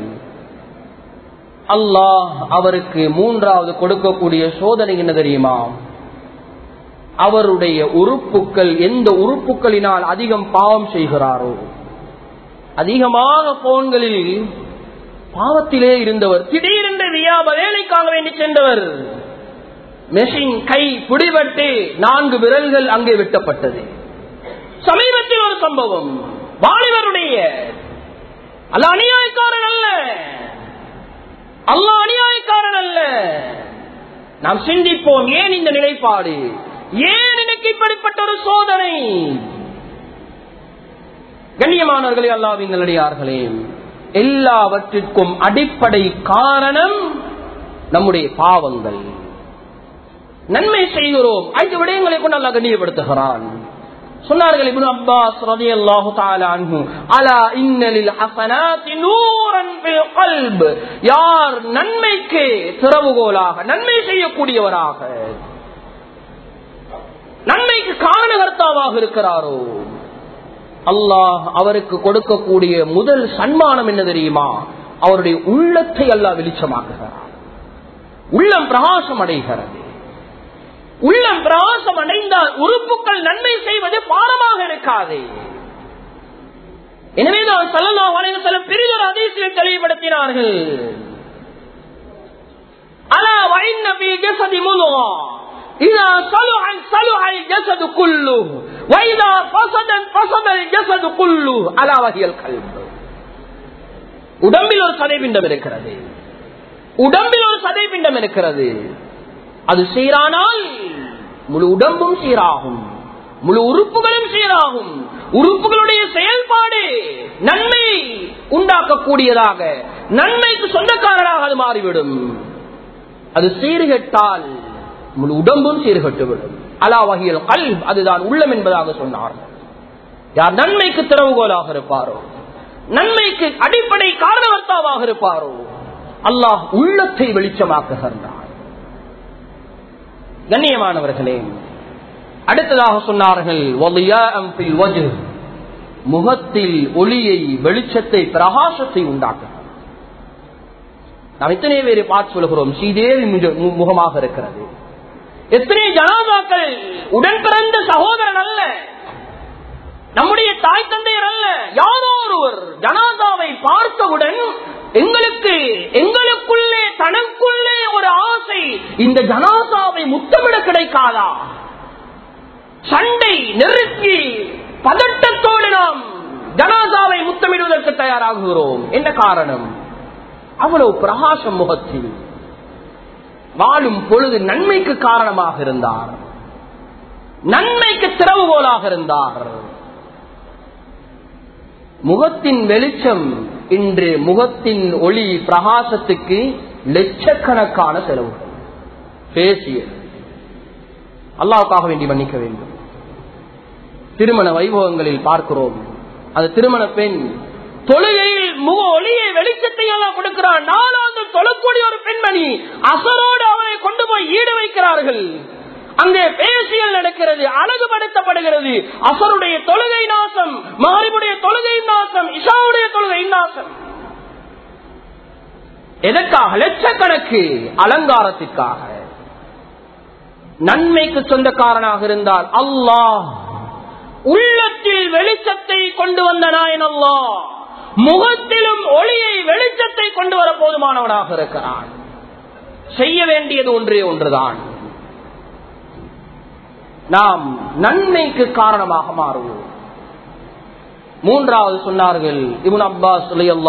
அல்லாஹ் அவருக்கு மூன்றாவது கொடுக்கக்கூடிய சோதனை என்ன தெரியுமா அவருடைய உறுப்புக்கள் எந்த உறுப்புகளினால் அதிகம் பாவம் செய்கிறாரோ அதிகமாக போன்களில் பாவத்திலே இருந்தவர் திடீரென்று வியாப வேலைக்காக வேண்டி சென்றவர் மெஷின் கை பிடிபட்டு நான்கு விரல்கள் அங்கே வெட்டப்பட்டது சமீபத்தில் ஒரு சம்பவம் வாலிபருடைய அல்ல அநியாயக்காரன் அல்ல அல்ல அநியாயக்காரன் அல்ல நாம் சிந்திப்போம் ஏன் இந்த நிலைப்பாடு ஏன் எனக்கு இப்படிப்பட்ட ஒரு சோதனை கண்ணியமானவர்களே அல்லாவின் நல்லடியார்களே எல்லாவற்றிற்கும் அடிப்படை காரணம் நம்முடைய பாவங்கள் நன்மை செய்கிறோம் ஐந்து விடயங்களை கொண்டு அல்லா கண்ணியப்படுத்துகிறான் சொன்னார்கள் இப்னு அப்பாஸ் ரலியல்லாஹு தஆலா அன்ஹு அலா இன்னலில் ஹஸனாத்தி நூரன் ஃபில் கல்ப் யார் நன்மைக்கு திறவுகோலாக நன்மை செய்யக்கூடியவராக நன்மைக்கு காரணகர்த்தாவாக இருக்கிறாரோ அல்லாஹ் அவருக்கு கொடுக்கக்கூடிய முதல் சன்மானம் என்ன தெரியுமா அவருடைய உள்ளத்தை அல்லாஹ் வெளிச்சமாக்குகிறார் உள்ளம் பிரகாசம் அடைகிறது உள்ளம் பிரகாசம் அடைந்தால் உறுப்புகள் நன்மை செய்வது பாரமாக இருக்காது எனவேதான் சல்லா வலைவசலம் பெரிதொரு அதிசயை தெளிவுபடுத்தினார்கள் அலா வைன் நபி ஜசதி முலுவா إذا صلح صلح الجسد كله وإذا فسد فسد الجسد كله ألا وهي القلب உடம்பில் ஒரு சதை பிண்டம் இருக்கிறது உடம்பில் ஒரு சதை பிண்டம் இருக்கிறது அது சீரானால் முழு உடம்பும் சீராகும் முழு உறுப்புகளும் சீராகும் உறுப்புகளுடைய செயல்பாடு நன்மை உண்டாக்கக்கூடியதாக நன்மைக்கு சொந்தக்காரராக அது மாறிவிடும் அது சீர்கெட்டால் முழு உடம்பும் சீர்கட்டுவிடும் அலா வகையில் கல் அதுதான் உள்ளம் என்பதாக சொன்னார் யார் நன்மைக்கு திறவுகோலாக இருப்பாரோ நன்மைக்கு அடிப்படை காரணவர்த்தாவாக இருப்பாரோ அல்லாஹ் உள்ளத்தை வெளிச்சமாக்குகின்றார் கண்ணியமானவர்களே அடுத்ததாக சொன்னார்கள் முகத்தில் ஒளியை வெளிச்சத்தை பிரகாசத்தை உண்டாக்குகிறார் நாம் எத்தனை பேரை பார்த்து சொல்கிறோம் ஸ்ரீதேவி முகமாக இருக்கிறது எத்தனை ஜனாதாக்கள் உடன் பிறந்த சகோதரன் அல்ல நம்முடைய தாய் தந்தையர் அல்ல யாரோ ஒருவர் ஜனாதாவை பார்த்தவுடன் எங்களுக்கு எங்களுக்குள்ளே தனக்குள்ளே ஒரு ஆசை இந்த ஜனாதாவை முத்தமிட கிடைக்காதா சண்டை நெருக்கி பதட்டத்தோடு நாம் ஜனாதாவை முத்தமிடுவதற்கு தயாராகுகிறோம் என்ன காரணம் அவ்வளவு பிரகாசம் முகத்தில் வாழும் பொழுது நன்மைக்கு காரணமாக இருந்தார் நன்மைக்கு திறவுகோலாக இருந்தார் முகத்தின் வெளிச்சம் இன்று முகத்தின் ஒளி பிரகாசத்துக்கு லட்சக்கணக்கான செலவுகள் பேசிய அல்லாவுக்காக வேண்டி மன்னிக்க வேண்டும் திருமண வைபவங்களில் பார்க்கிறோம் அந்த திருமண பெண் தொழுகையில் முக ஒளியை வெளிச்சத்தை எல்லாம் கொடுக்கிறான் நாலாந்து தொழக்கூடிய ஒரு பெண்மணி அசரோடு அவனை கொண்டு போய் ஈடு வைக்கிறார்கள் அங்கே பேசியல் நடக்கிறது அழகுபடுத்தப்படுகிறது அசருடைய தொழுகை நாசம் மாரிபுடைய தொழுகை நாசம் இஷாவுடைய தொழுகை நாசம் எதற்காக லட்சக்கணக்கு அலங்காரத்திற்காக நன்மைக்கு சொந்தக்காரனாக இருந்தால் அல்லாஹ் உள்ளத்தில் வெளிச்சத்தை கொண்டு வந்த நாயன் அல்லாஹ் முகத்திலும் ஒளியை வெளிச்சத்தை கொண்டு வர போதுமானவனாக இருக்கிறான் செய்ய வேண்டியது ஒன்றே ஒன்றுதான் நாம் நன்மைக்கு காரணமாக மாறுவோம் மூன்றாவது சொன்னார்கள் இவன் அப்பாஸ்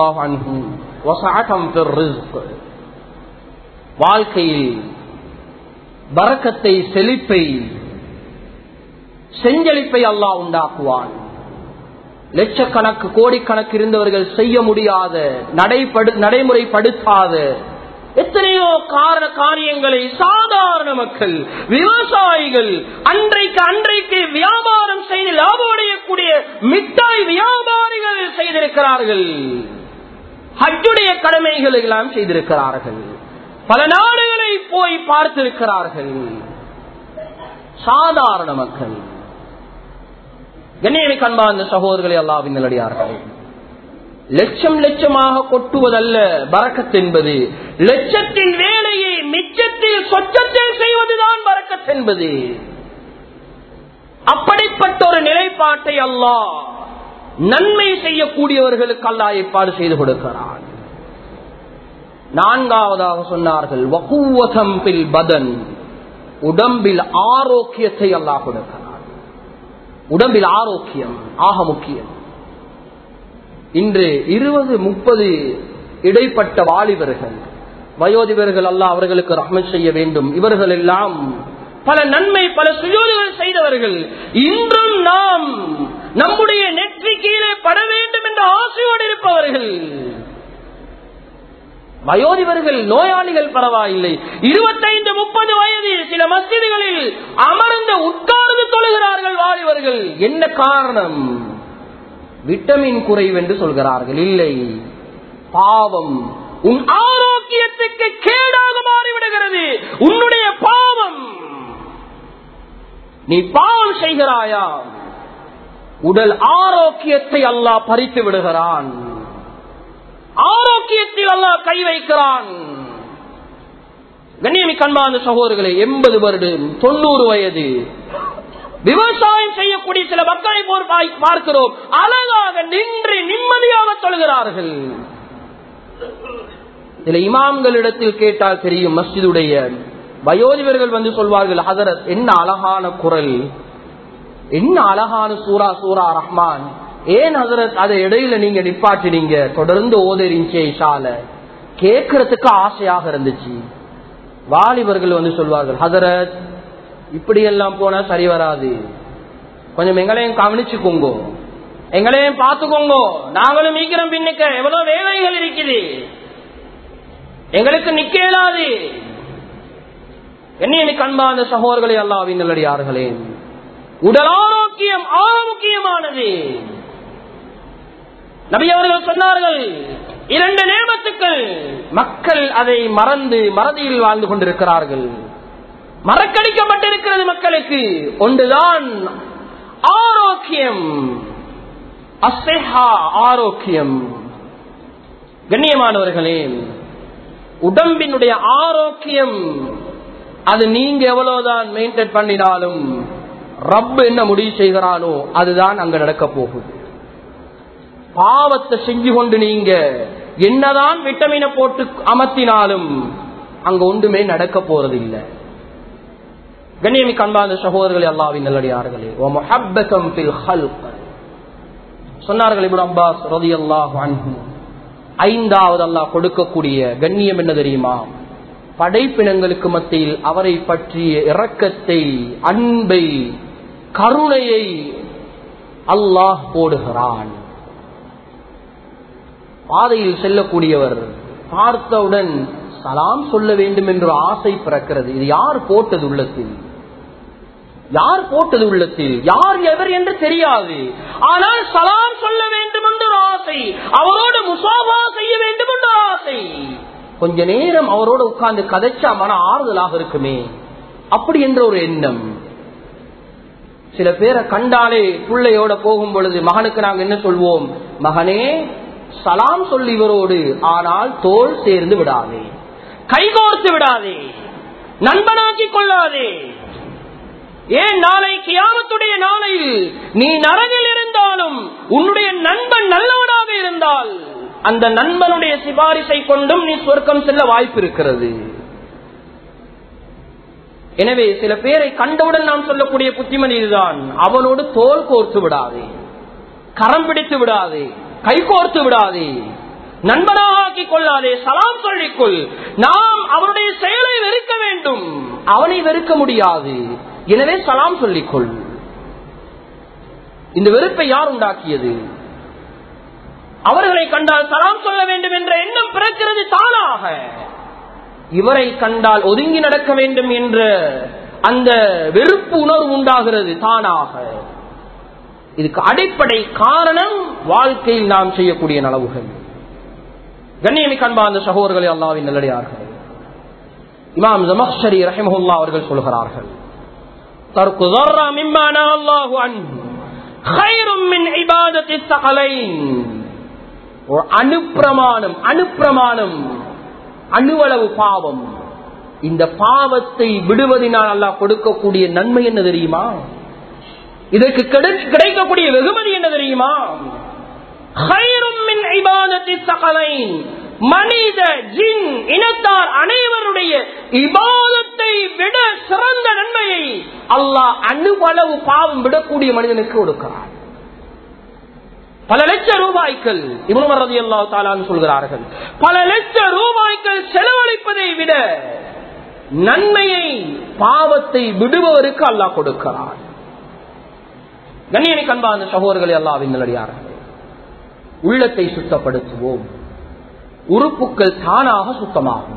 வாழ்க்கையில் பறக்கத்தை செழிப்பை செஞ்சளிப்பை அல்லாஹ் உண்டாக்குவான் லட்சக்கணக்கு கோடிக்கணக்கு இருந்தவர்கள் செய்ய முடியாத நடைபடு நடைமுறைப்படுத்தாத எத்தனையோ காரண காரியங்களை சாதாரண மக்கள் விவசாயிகள் அன்றைக்கு அன்றைக்கு வியாபாரம் செய்து லாபம் அடையக்கூடிய மிட்டாய் வியாபாரிகள் செய்திருக்கிறார்கள் ஹஜ்ஜுடைய கடமைகளை எல்லாம் செய்திருக்கிறார்கள் பல நாடுகளை போய் பார்த்திருக்கிறார்கள் சாதாரண மக்கள் கண்ணியனை கண்பார்ந்த சகோதரர்களை அல்லாவின் நல்லடியார்கள் லட்சம் லட்சமாக கொட்டுவதல்ல பறக்கத் என்பது லட்சத்தின் வேலையை மிச்சத்தில் சொச்சத்தில் செய்வதுதான் பறக்கத் என்பது அப்படிப்பட்ட ஒரு நிலைப்பாட்டை அல்லாஹ் நன்மை செய்யக்கூடியவர்களுக்கு அல்லாஹ் ஏற்பாடு செய்து கொடுக்கிறான் நான்காவதாக சொன்னார்கள் வகுவதம் பில் பதன் உடம்பில் ஆரோக்கியத்தை அல்லாஹ் கொடுக்கிறான் உடம்பில் ஆரோக்கியம் ஆக முக்கியம் இன்று இருபது முப்பது இடைப்பட்ட வாலிபர்கள் வயோதிபர்கள் அல்ல அவர்களுக்கு ரஹ்மத் செய்ய வேண்டும் இவர்கள் எல்லாம் பல நன்மை பல சுயோதிகள் செய்தவர்கள் இன்றும் நாம் நம்முடைய நெற்றி கீழே பட வேண்டும் என்ற ஆசையோடு இருப்பவர்கள் வயோதிபர்கள் நோயாளிகள் பரவாயில்லை இருபத்தைந்து முப்பது வயது சில மசிதிகளில் அமர்ந்து உட்கார்ந்து தொழுகிறார்கள் வாலிபர்கள் என்ன காரணம் விட்டமின் குறைவு என்று சொல்கிறார்கள் இல்லை பாவம் உன் ஆரோக்கியத்துக்கு கேடாக மாறிவிடுகிறது உன்னுடைய பாவம் நீ பாவம் செய்கிறாயா உடல் ஆரோக்கியத்தை அல்லாஹ் பறித்து விடுகிறான் ஆரோக்கியத்தில் அல்லாஹ் கை வைக்கிறான் கண்ணியமி கண்பாந்த சகோதரர்களே எண்பது வருடம் தொண்ணூறு வயது விவசாயம் செய்யக்கூடிய சில மக்களை போர் பார்க்கிறோம் அழகாக நின்று நிம்மதியாக தொழுகிறார்கள் சில இமாம்களிடத்தில் கேட்டால் தெரியும் மஸ்ஜிதுடைய வயோதிபர்கள் வந்து சொல்வார்கள் ஹதரத் என்ன அழகான குரல் என்ன அழகான சூரா சூரா ரஹ்மான் ஏன் ஹசரத் அதை இடையில நீங்க நிப்பாட்டினீங்க தொடர்ந்து ஓதறிஞ்சே இஷால கேட்கறதுக்கு ஆசையாக இருந்துச்சு வாலிபர்கள் வந்து சொல்வார்கள் ஹசரத் இப்படி எல்லாம் போனா சரி வராது கொஞ்சம் எங்களையும் கவனிச்சுக்கோங்க எங்களையும் பார்த்துக்கோங்க நாங்களும் மீக்கிறோம் பின்னுக்க எவ்வளவு வேலைகள் இருக்குது எங்களுக்கு நிக்க இயலாது என்ன கண்பாந்த சகோதரர்களே அல்லாவின் நல்லடியார்களே உடல் ஆரோக்கியம் ஆக முக்கியமானது நபி அவர்கள் சொன்னார்கள் இரண்டு நேமத்துக்கள் மக்கள் அதை மறந்து மறதியில் வாழ்ந்து கொண்டிருக்கிறார்கள் மறக்கடிக்கப்பட்டிருக்கிறது மக்களுக்கு ஒன்றுதான் ஆரோக்கியம் அஸ்ஹா ஆரோக்கியம் கண்ணியமானவர்களே உடம்பினுடைய ஆரோக்கியம் அது நீங்க எவ்வளவுதான் மெயின்டைன் பண்ணினாலும் ரப் என்ன முடிவு செய்கிறானோ அதுதான் அங்க நடக்க போகுது பாவத்தை செஞ்சு கொண்டு நீங்க என்னதான் விட்டமினை போட்டு அமர்த்தினாலும் அங்க ஒன்றுமே நடக்க போறது இல்லை கண்ணியமி கண்பாந்த சகோதரர்களே அல்லாவின் நல்லடியார்களே ஓ முஹப்பகம் ஃபில் ஹல்க் சொன்னார்கள் இப்னு அப்பாஸ் ரலியல்லாஹு அன்ஹு ஐந்தாவது அல்லாஹ் கொடுக்கக்கூடிய கண்ணியம் என்ன தெரியுமா படைப்பினங்களுக்கு மத்தியில் அவரை பற்றிய இரக்கத்தை அன்பை கருணையை அல்லாஹ் போடுகிறான் பாதையில் செல்லக்கூடியவர் பார்த்தவுடன் சலாம் சொல்ல வேண்டும் என்ற ஆசை பிறக்கிறது இது யார் போட்டது உள்ளத்தில் யார் போட்டது உள்ளத்தில் யார் எவர் என்று தெரியாது ஆனால் சலாம் சொல்ல வேண்டும் என்ற ஒரு ஆசை அவரோடு முசாபா செய்ய வேண்டும் என்ற ஆசை கொஞ்ச நேரம் அவரோடு உட்கார்ந்து கதைச்சா மன ஆறுதலாக இருக்குமே அப்படி என்ற ஒரு எண்ணம் சில பேரை கண்டாலே பிள்ளையோட போகும் பொழுது மகனுக்கு நாங்க என்ன சொல்வோம் மகனே சலாம் சொல்லி இவரோடு ஆனால் தோல் சேர்ந்து விடாதே கைகோர்த்து விடாதே நண்பனாக்கி கொள்ளாதே ஏன் நாளை கியாமத்துடைய நாளையில் நீ நரகில் இருந்தாலும் உன்னுடைய நண்பன் நல்லவனாக இருந்தால் அந்த நண்பனுடைய சிபாரிசை கொண்டும் நீ சொர்க்கம் செல்ல வாய்ப்பு இருக்கிறது எனவே சில பேரை கண்டவுடன் நாம் சொல்லக்கூடிய புத்திமதி இதுதான் அவனோடு தோல் கோர்த்து விடாதே கரம் பிடித்து விடாதே கை கோர்த்து விடாதே நண்பனாக ஆக்கிக் கொள்ளாதே சலாம் சொல்லிக்கொள் நாம் அவருடைய செயலை வெறுக்க வேண்டும் அவனை வெறுக்க முடியாது எனவே சலாம் சொல்லிக்கொள் இந்த வெறுப்பை யார் உண்டாக்கியது அவர்களை கண்டால் சலாம் சொல்ல வேண்டும் என்ற எண்ணம் பிறக்கிறது தானாக இவரை கண்டால் ஒதுங்கி நடக்க வேண்டும் என்ற அந்த வெறுப்பு உணர்வு உண்டாகிறது தானாக இதுக்கு அடிப்படை காரணம் வாழ்க்கையில் நாம் செய்யக்கூடிய நலவுகள் கண்ணியமி கண்பா அந்த சகோதரர்களை அல்லாவின் நல்லடியார்கள் இமாம் ஜமக்ஷரி ரஹிமஹுல்லா அவர்கள் சொல்கிறார்கள் தற்கு ذرة مما نهى الله عنه خير من عبادة الثقلين ஒரு அணுப்பிரமாணம் அணுப்பிரமாணம் அணுவளவு பாவம் இந்த பாவத்தை விடுவதனால் அல்லாஹ் கொடுக்கக்கூடிய நன்மை என்ன தெரியுமா இதற்கு கிடை- கிடைக்கக்கூடிய வெகுமதி என்ன தெரியுமா خير من عبادة الثقلين. மனித ஜின் இனத்தார் அனைவருடைய இபாதத்தை விட சிறந்த நன்மையை அல்லாஹ் அணுவளவு பாவம் விடக்கூடிய மனிதனுக்கு கொடுக்கிறார் பல லட்ச ரூபாய்கள் இவனும் ரதி அல்லா தாலான்னு சொல்கிறார்கள் பல லட்ச ரூபாய்கள் செலவழிப்பதை விட நன்மையை பாவத்தை விடுபவருக்கு அல்லாஹ் கொடுக்கிறார் கண்ணியனை கண்பான சகோதரர்களை அல்லாவின் நல்லடியார்கள் உள்ளத்தை சுத்தப்படுத்துவோம் உறுப்புகள் தானாக சுத்தமாகும்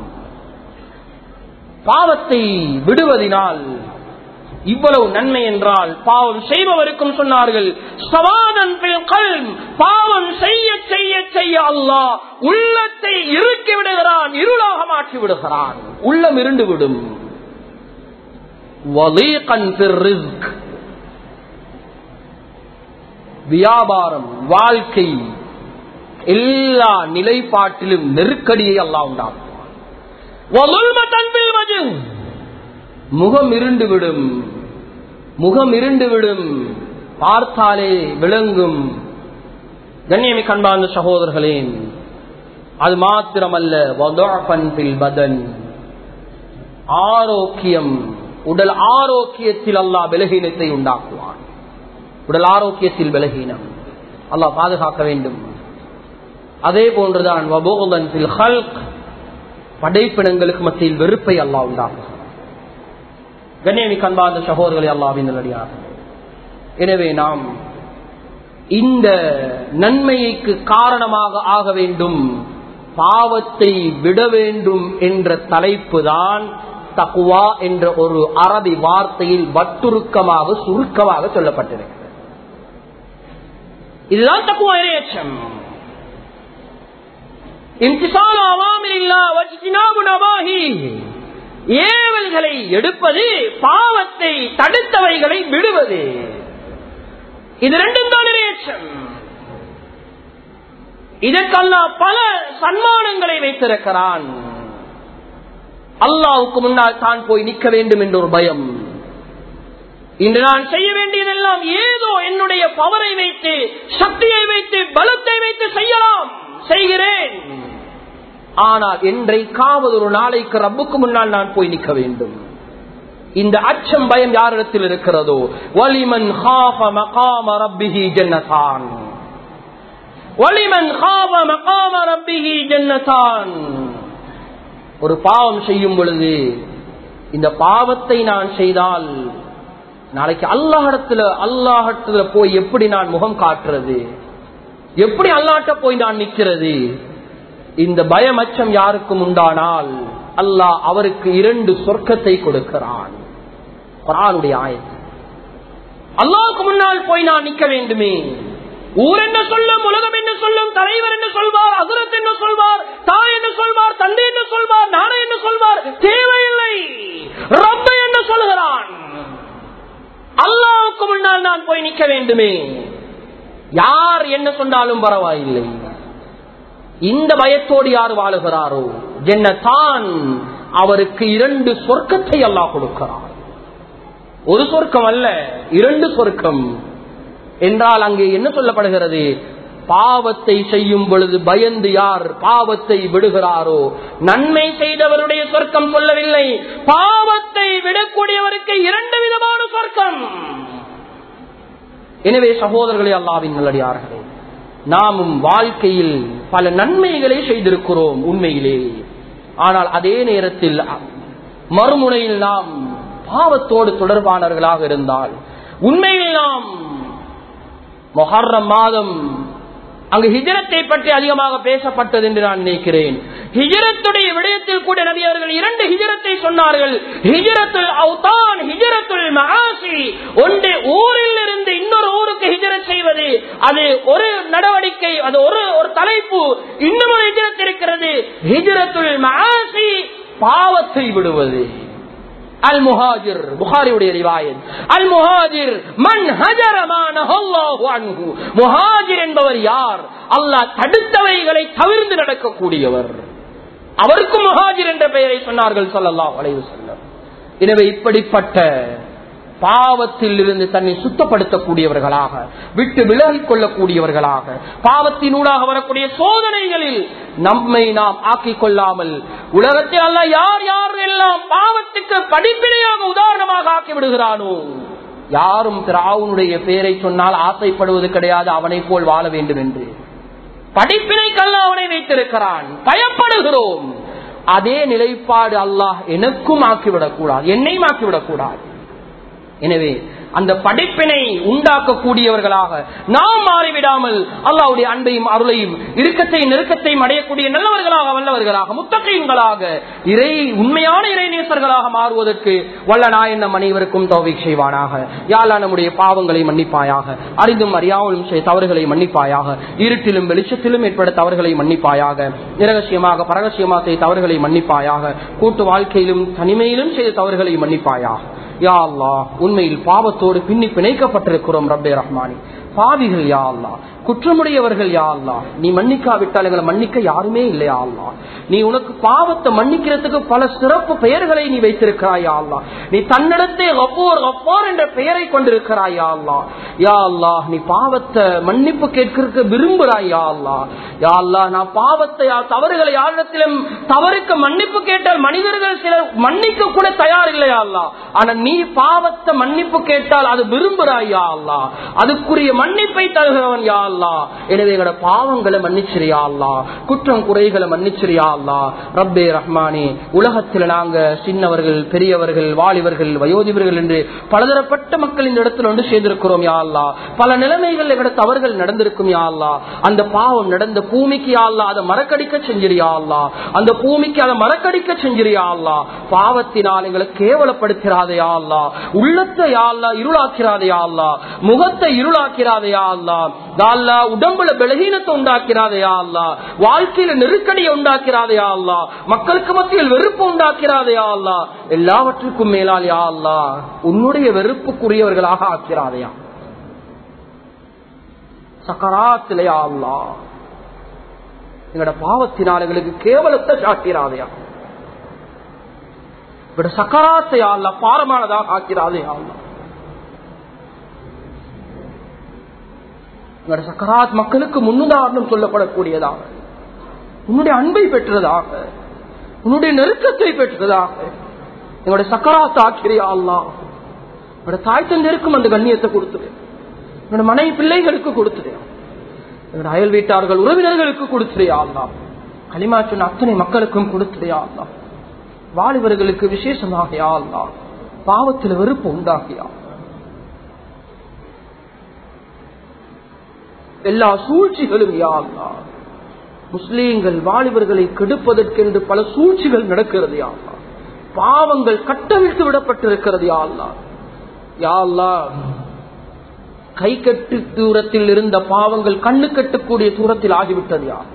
பாவத்தை விடுவதினால் இவ்வளவு நன்மை என்றால் பாவம் செய்பவருக்கும் சொன்னார்கள் சவாதன் பில் கல்ம். பாவம் செய்ய செய்ய செய்ய அல்லாஹ் உள்ளத்தை இறுக்கி விடுகிறான் இருளாக மாற்றி விடுகிறான் உள்ளம் இருண்டு விடும் வலீகன் பிர் ரிஸ்க். வியாபாரம் வாழ்க்கை எல்லா நிலைப்பாட்டிலும் நெருக்கடியை அல்லாஹ் உண்டாக்குவான் வலுல்மத்தன் பில் வஜுஹ். முகம் இருண்டுவிடும் முகம் இருண்டுவிடும் பார்த்தாலே விளங்கும் கண்ணியமி கண்பார்ந்த சகோதரர்களே அது மாத்திரமல்ல வதுஅஃபன் பில் பதன் ஆரோக்கியம் உடல் ஆரோக்கியத்தில் அல்லாஹ் பலகீனத்தை உண்டாக்குவான் உடல் ஆரோக்கியத்தில் பலகீனம் அல்லாஹ் பாதுகாக்க வேண்டும் அதே போன்றுதான் வபோதன் பில் ஹல்க் படைப்பினங்களுக்கு மத்தியில் வெறுப்பை அல்லாஹ் உண்டாக்குவான் கண்ணியமி கண்பார்ந்த சகோதரர்களை அல்லாவின் நல்லடியார்கள் எனவே நாம் இந்த நன்மைக்கு காரணமாக ஆக வேண்டும் பாவத்தை விட வேண்டும் என்ற தலைப்பு தான் தக்குவா என்ற ஒரு அரபி வார்த்தையில் வட்டுருக்கமாக சுருக்கமாக சொல்லப்பட்டிருக்கிறது இதுதான் தக்குவா இரையச்சம் இம்திசாலு அவாமிரில்லா வஜ்தினாபு நவாஹி ஏவல்களை எடுப்பது பாவத்தை தடுத்தவைகளை விடுவது இது ரெண்டும் தான் இரையச்சம் இதற்கெல்லாம் பல சன்மானங்களை வைத்திருக்கிறான் அல்லாவுக்கு முன்னால் தான் போய் நிற்க வேண்டும் என்ற ஒரு பயம் இன்று நான் செய்ய வேண்டியதெல்லாம் ஏதோ என்னுடைய பவரை வைத்து சக்தியை வைத்து பலத்தை வைத்து செய்யலாம் செய்கிறேன் ஆனால் என்றைக்காவது ஒரு நாளைக்கு ரப்புக்கு முன்னால் நான் போய் நிற்க வேண்டும் இந்த அச்சம் பயம் யாரிடத்தில் இருக்கிறதோ வலிமன் ஹாஃப மகாம ரப்பிஹி ஜன்னதான் வலிமன் ஹாஃப மகாம ரப்பிஹி ஜன்னதான் ஒரு பாவம் செய்யும் பொழுது இந்த பாவத்தை நான் செய்தால் நாளைக்கு அல்லாஹிடத்துல அல்லாஹிடத்துல போய் எப்படி நான் முகம் காட்டுறது எப்படி அல்லாட்ட போய் நான் நிற்கிறது இந்த பயம் அச்சம் யாருக்கும் உண்டானால் அல்லாஹ் அவருக்கு இரண்டு சொர்க்கத்தை கொடுக்கிறான் குரானுடைய ஆயத்து அல்லாவுக்கு முன்னால் போய் நான் நிற்க வேண்டுமே ஊர் என்ன சொல்லும் உலகம் என்ன சொல்லும் தலைவர் என்ன சொல்வார் அசுரத் என்ன சொல்வார் தாய் என்ன சொல்வார் தந்தை என்ன சொல்வார் நானே என்ன சொல்வார் தேவையில்லை ரப்ப என்ன சொல்கிறான் அல்லாவுக்கு முன்னால் நான் போய் நிற்க வேண்டுமே யார் என்ன சொன்னாலும் பரவாயில்லை இந்த பயத்தோடு யார் வாழுகிறாரோ என்னத்தான் அவருக்கு இரண்டு சொர்க்கத்தை அல்லாஹ் கொடுக்கிறார் ஒரு சொர்க்கம் அல்ல இரண்டு சொர்க்கம் என்றால் அங்கே என்ன சொல்லப்படுகிறது பாவத்தை செய்யும் பொழுது பயந்து யார் பாவத்தை விடுகிறாரோ நன்மை செய்தவருடைய சொர்க்கம் சொல்லவில்லை பாவத்தை விடக்கூடியவருக்கு இரண்டு விதமான சொர்க்கம் எனவே சகோதரர்களே அல்லாவின் நல்லடியார்களே நாமும் வாழ்க்கையில் பல நன்மைகளை செய்திருக்கிறோம் உண்மையிலே ஆனால் அதே நேரத்தில் மறுமுனையில் நாம் பாவத்தோடு தொடர்பானவர்களாக இருந்தால் உண்மையில் நாம் மொஹர்ரம் மாதம் அங்கு ஹிஜரத்தை பற்றி அதிகமாக பேசப்பட்டது என்று நான் நினைக்கிறேன் ஹிஜரத்துடைய விடயத்தில் கூட நபி அவர்கள் இரண்டு ஹிஜரத்தை சொன்னார்கள் ஹிஜரத்துல் அவுதான் ஹிஜரத்துல் மகாசி ஒன்று ஊரில் இருந்து இன்னொரு ஊருக்கு ஹிஜரத் செய்வது அது ஒரு நடவடிக்கை அது ஒரு ஒரு தலைப்பு இன்னும் ஒரு ஹிஜரத் இருக்கிறது ஹிஜரத்துல் மகாசி பாவத்தை விடுவது அல் முஹாஜிர் புகாரியுடைய ரிவாயத் அல் முஹாஜிர் மன் அன்ஹு முஹாஜிர் என்பவர் யார் அல்லாஹ் தடுத்தவைகளை தவிர்த்து நடக்கக்கூடியவர் அவருக்கும் முஹாஜிர் என்ற பெயரை சொன்னார்கள் சொல்லலாம் அலைவு செல்லம் எனவே இப்படிப்பட்ட பாவத்தில் இருந்து தன்னை சுத்தப்படுத்தக்கூடியவர்களாக விட்டு விலகிக் கொள்ளக்கூடியவர்களாக பாவத்தினூடாக வரக்கூடிய சோதனைகளில் நம்மை நாம் ஆக்கிக் கொள்ளாமல் உலகத்தில் அல்ல யார் யார் எல்லாம் பாவத்துக்கு படிப்பினையாக உதாரணமாக ஆக்கி விடுகிறானோ யாரும் திராவுனுடைய பெயரை சொன்னால் ஆசைப்படுவது கிடையாது அவனை போல் வாழ வேண்டும் என்று படிப்பினைக்கல்ல அவனை வைத்திருக்கிறான் பயப்படுகிறோம் அதே நிலைப்பாடு அல்லாஹ் எனக்கும் ஆக்கிவிடக் கூடாது என்னையும் ஆக்கிவிடக் கூடாது எனவே அந்த படிப்பினை உண்டாக்கக்கூடியவர்களாக நாம் மாறிவிடாமல் அல்லாவுடைய அன்பையும் அருளையும் இறுக்கத்தை நெருக்கத்தையும் அடையக்கூடிய நல்லவர்களாக வல்லவர்களாக முத்தகையங்களாக இறை உண்மையான இறைநேசர்களாக மாறுவதற்கு வல்ல நாயன்னம் அனைவருக்கும் தோவை செய்வானாக யாழா நம்முடைய பாவங்களை மன்னிப்பாயாக அறிந்தும் அறியாமலும் செய்த தவறுகளை மன்னிப்பாயாக இருட்டிலும் வெளிச்சத்திலும் ஏற்பட தவறுகளை மன்னிப்பாயாக இரகசியமாக பரகசியமாக செய்த தவறுகளை மன்னிப்பாயாக கூட்டு வாழ்க்கையிலும் தனிமையிலும் செய்த தவறுகளை மன்னிப்பாயாக யா அல்லா உண்மையில் பாவத்தோடு பின்னி பிணைக்கப்பட்டிருக்கிறோம் ரப்பே ரஹ்மானி பாவிகள் யா அல்லா குற்றமுடையவர்கள் யா அல்லா நீ மன்னிக்காவிட்டால் எங்களை மன்னிக்க யாருமே இல்லையா அல்லா நீ உனக்கு பாவத்தை மன்னிக்கிறதுக்கு பல சிறப்பு பெயர்களை நீ வைத்திருக்கிறாயா அல்லா நீ தன்னிடத்தே ரப்போர் ரப்போர் என்ற பெயரை கொண்டிருக்கிறாயா அல்லா யா அல்லா நீ பாவத்தை மன்னிப்பு கேட்கிறதுக்கு விரும்புறாயா அல்லா யா அல்லா நான் பாவத்தை தவறுகளை யாரிடத்திலும் தவறுக்கு மன்னிப்பு கேட்டால் மனிதர்கள் சிலர் மன்னிக்க கூட தயார் இல்லையா அல்லா ஆனா நீ பாவத்தை மன்னிப்பு கேட்டால் அது விரும்புறாயா அல்லா அதுக்குரிய மன்னிப்பை தருகிறவன் யா அல்லா எனவே எங்களோட பாவங்களை மன்னிச்சிரியா அல்லா குற்றம் குறைகளை மன்னிச்சிரியா அல்லா ரப்பே ரஹ்மானே உலகத்தில் நாங்க சின்னவர்கள் பெரியவர்கள் வாலிபர்கள் வயோதிபர்கள் என்று பலதரப்பட்ட மக்கள் இந்த இடத்துல ஒன்று சேர்ந்திருக்கிறோம் யா அல்லா பல நிலைமைகள் எங்களோட தவறுகள் நடந்திருக்கும் யா அல்லா அந்த பாவம் நடந்த பூமிக்கு யா அல்லா அதை மறக்கடிக்க செஞ்சிரியா அல்லா அந்த பூமிக்கு அதை மறக்கடிக்க செஞ்சிரியா அல்லா பாவத்தினால் எங்களை கேவலப்படுத்திராதையா அல்லா உள்ளத்தை யா அல்லா இருளாக்கிறாதையா அல்லா முகத்தை இருளாக்கிறாதையா அல்லா அல்லா உடம்புல பலகீனத்தை உண்டாக்கிறாதையா அல்லா வாழ்க்கையில நெருக்கடியை உண்டாக்கிறாதையா அல்லா மக்களுக்கு மத்தியில் வெறுப்பு உண்டாக்கிறாதையா அல்லா எல்லாவற்றுக்கும் மேலால் யா அல்லா உன்னுடைய வெறுப்புக்குரியவர்களாக ஆக்கிறாதையா சக்கராத்திலையா அல்லா எங்களோட பாவத்தினால் எங்களுக்கு கேவலத்தை சாட்டிராதையா இவட சக்கராத்தை அல்ல பாரமானதாக ஆக்கிறாதே அல்ல இவட சக்கராத் மக்களுக்கு முன்னுதாரணம் சொல்லப்படக்கூடியதாக உன்னுடைய அன்பை பெற்றதாக உன்னுடைய நெருக்கத்தை பெற்றதாக எங்களுடைய சக்கராத் ஆக்கிரியா அல்லா என்னோட தாய் தந்தைக்கும் அந்த கண்ணியத்தை கொடுத்துரு என்னோட மனைவி பிள்ளைகளுக்கு கொடுத்துரு என்னோட அயல் வீட்டார்கள் உறவினர்களுக்கு கொடுத்துறியா அல்லா களிமா சொன்ன அத்தனை மக்களுக்கும் கொடுத்துறியா அல்லா வாலிபர்களுக்கு விசேஷமாக யா அல்லா பாவத்தில் வெறுப்பு உண்டாகியா எல்லா சூழ்ச்சிகளும் யா அல்லா முஸ்லீம்கள் வாலிபர்களை கெடுப்பதற்கென்று பல சூழ்ச்சிகள் நடக்கிறது யா அல்லா பாவங்கள் கட்டவிழ்த்து விடப்பட்டிருக்கிறது யா அல்லா யா அல்லா கை கட்டு தூரத்தில் இருந்த பாவங்கள் கண்ணு கட்டக்கூடிய தூரத்தில் ஆகிவிட்டது யார்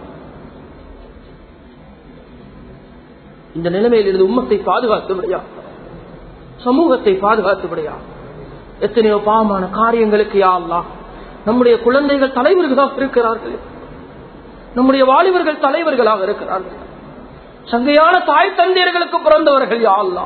இந்த நிலைமையில் இருந்து உம்மத்தை பாதுகாத்து விடையா சமூகத்தை பாதுகாத்து விடையா எத்தனையோ பாவமான காரியங்களுக்கு யா அல்லா நம்முடைய குழந்தைகள் தலைவர்களாக இருக்கிறார்கள் நம்முடைய வாலிபர்கள் தலைவர்களாக இருக்கிறார்கள் சங்கையான தாய் தந்தையர்களுக்கு பிறந்தவர்கள் யா அல்லா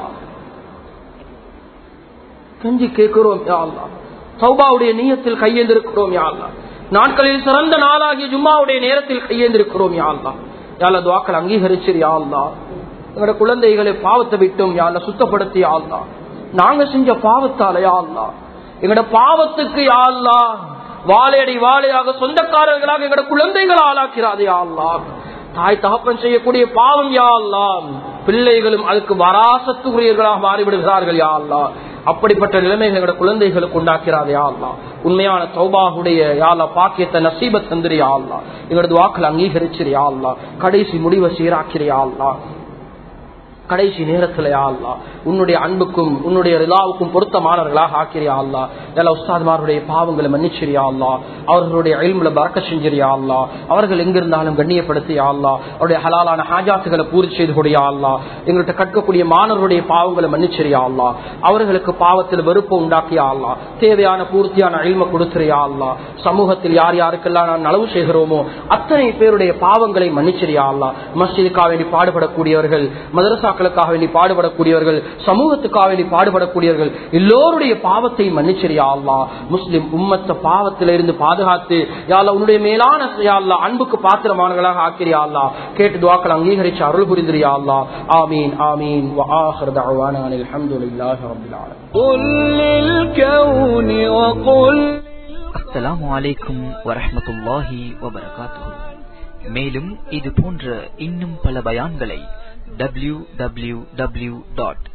கெஞ்சி கேட்கிறோம் யா அல்லா சௌபாவுடைய நீயத்தில் கையேந்திருக்கிறோம் யா அல்லா நாட்களில் சிறந்த நாளாகிய ஜும்மாவுடைய நேரத்தில் கையேந்திருக்கிறோம் யா அல்லா யால துவாக்கள் அங்கீகரிச்சிரு யா அல்லா எங்களோட குழந்தைகளை பாவத்தை விட்டோம் யாழ்ல சுத்தப்படுத்தி ஆள்லா நாங்க செஞ்ச பாவத்தால யாழ்லா எங்களோட பாவத்துக்கு யாழ்லா வாழையடி வாழையாக சொந்தக்காரர்களாக எங்களோட குழந்தைகள் ஆளாக்கிறாதே யாழ்லா தாய் தகப்பன் செய்யக்கூடிய பாவம் யாழ்லா பிள்ளைகளும் அதுக்கு வராசத்துக்குரியவர்களாக மாறிவிடுகிறார்கள் யாழ்லா அப்படிப்பட்ட நிலைமைகள் எங்களோட குழந்தைகளுக்கு உண்டாக்கிறாதே யாழ்லா உண்மையான சௌபாகுடைய யாழ்லா பாக்கியத்தை நசீப தந்திரி யாழ்லா எங்களோட வாக்கள் அங்கீகரிச்சிரு யாழ்லா கடைசி முடிவை சீராக்கிற யாழ்லா கடைசி நேரத்தில் அல்லா உன்னுடைய அன்புக்கும் உன்னுடைய ரிலாவுக்கும் பொருத்தமானவர்களாக ஆக்கிரியா அல்லா எல்லா உஸ்தாத்மாருடைய பாவங்களை மன்னிச்சிரியா அல்லா அவர்களுடைய அயல்முல பறக்க செஞ்சிரியா அல்லா அவர்கள் எங்கிருந்தாலும் கண்ணியப்படுத்தியா அல்லா அவருடைய ஹலாலான ஹாஜாத்துகளை பூர்த்தி செய்து கொடியா அல்லா எங்கள்கிட்ட கற்கக்கூடிய மாணவர்களுடைய பாவங்களை மன்னிச்சிரியா அல்லா அவர்களுக்கு பாவத்தில் வெறுப்பு உண்டாக்கியா அல்லா தேவையான பூர்த்தியான அயல்ம கொடுத்துறியா அல்லா சமூகத்தில் யார் யாருக்கெல்லாம் நான் நலவு செய்கிறோமோ அத்தனை பேருடைய பாவங்களை மன்னிச்சிரியா அல்லா மஸ்ஜிதுக்காக வேண்டி பாடுபடக்கூடியவர்கள் மதரசா மக்களுக்காக வேண்டி பாடுபடக்கூடியவர்கள் சமூகத்துக்காக வேண்டி பாடுபடக்கூடியவர்கள் எல்லோருடைய பாவத்தை மன்னிச்சிரியா அல்லா முஸ்லிம் உம்மத்த பாவத்திலிருந்து பாதுகாத்து யாழ்லா உன்னுடைய மேலான யாழ்லா அன்புக்கு பாத்திரமானவர்களாக ஆக்கிரியா அல்லா கேட்டு துவாக்கள் அங்கீகரிச்சு அருள் புரிந்திரியா அல்லா ஆமீன் ஆமீன் وآخر دعوانا أن الحمد لله رب العالمين قل للكون وقل அஸ்ஸலாமு அலைக்கும் வரஹ்மத்துல்லாஹி வபரகாத்துஹு மேலும் இது போன்ற இன்னும் பல பயான்களை W W W dot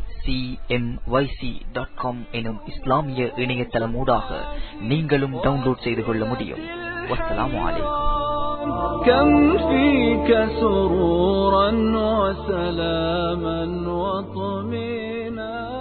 acmyc.com எனும் இஸ்லாமிய இணையதளமூடாக நீங்களும் டவுன்லோட் செய்து கொள்ள முடியும் வஸ்ஸலாமு அலைக்கும் كم فيك سرورا وسلاما وطمينا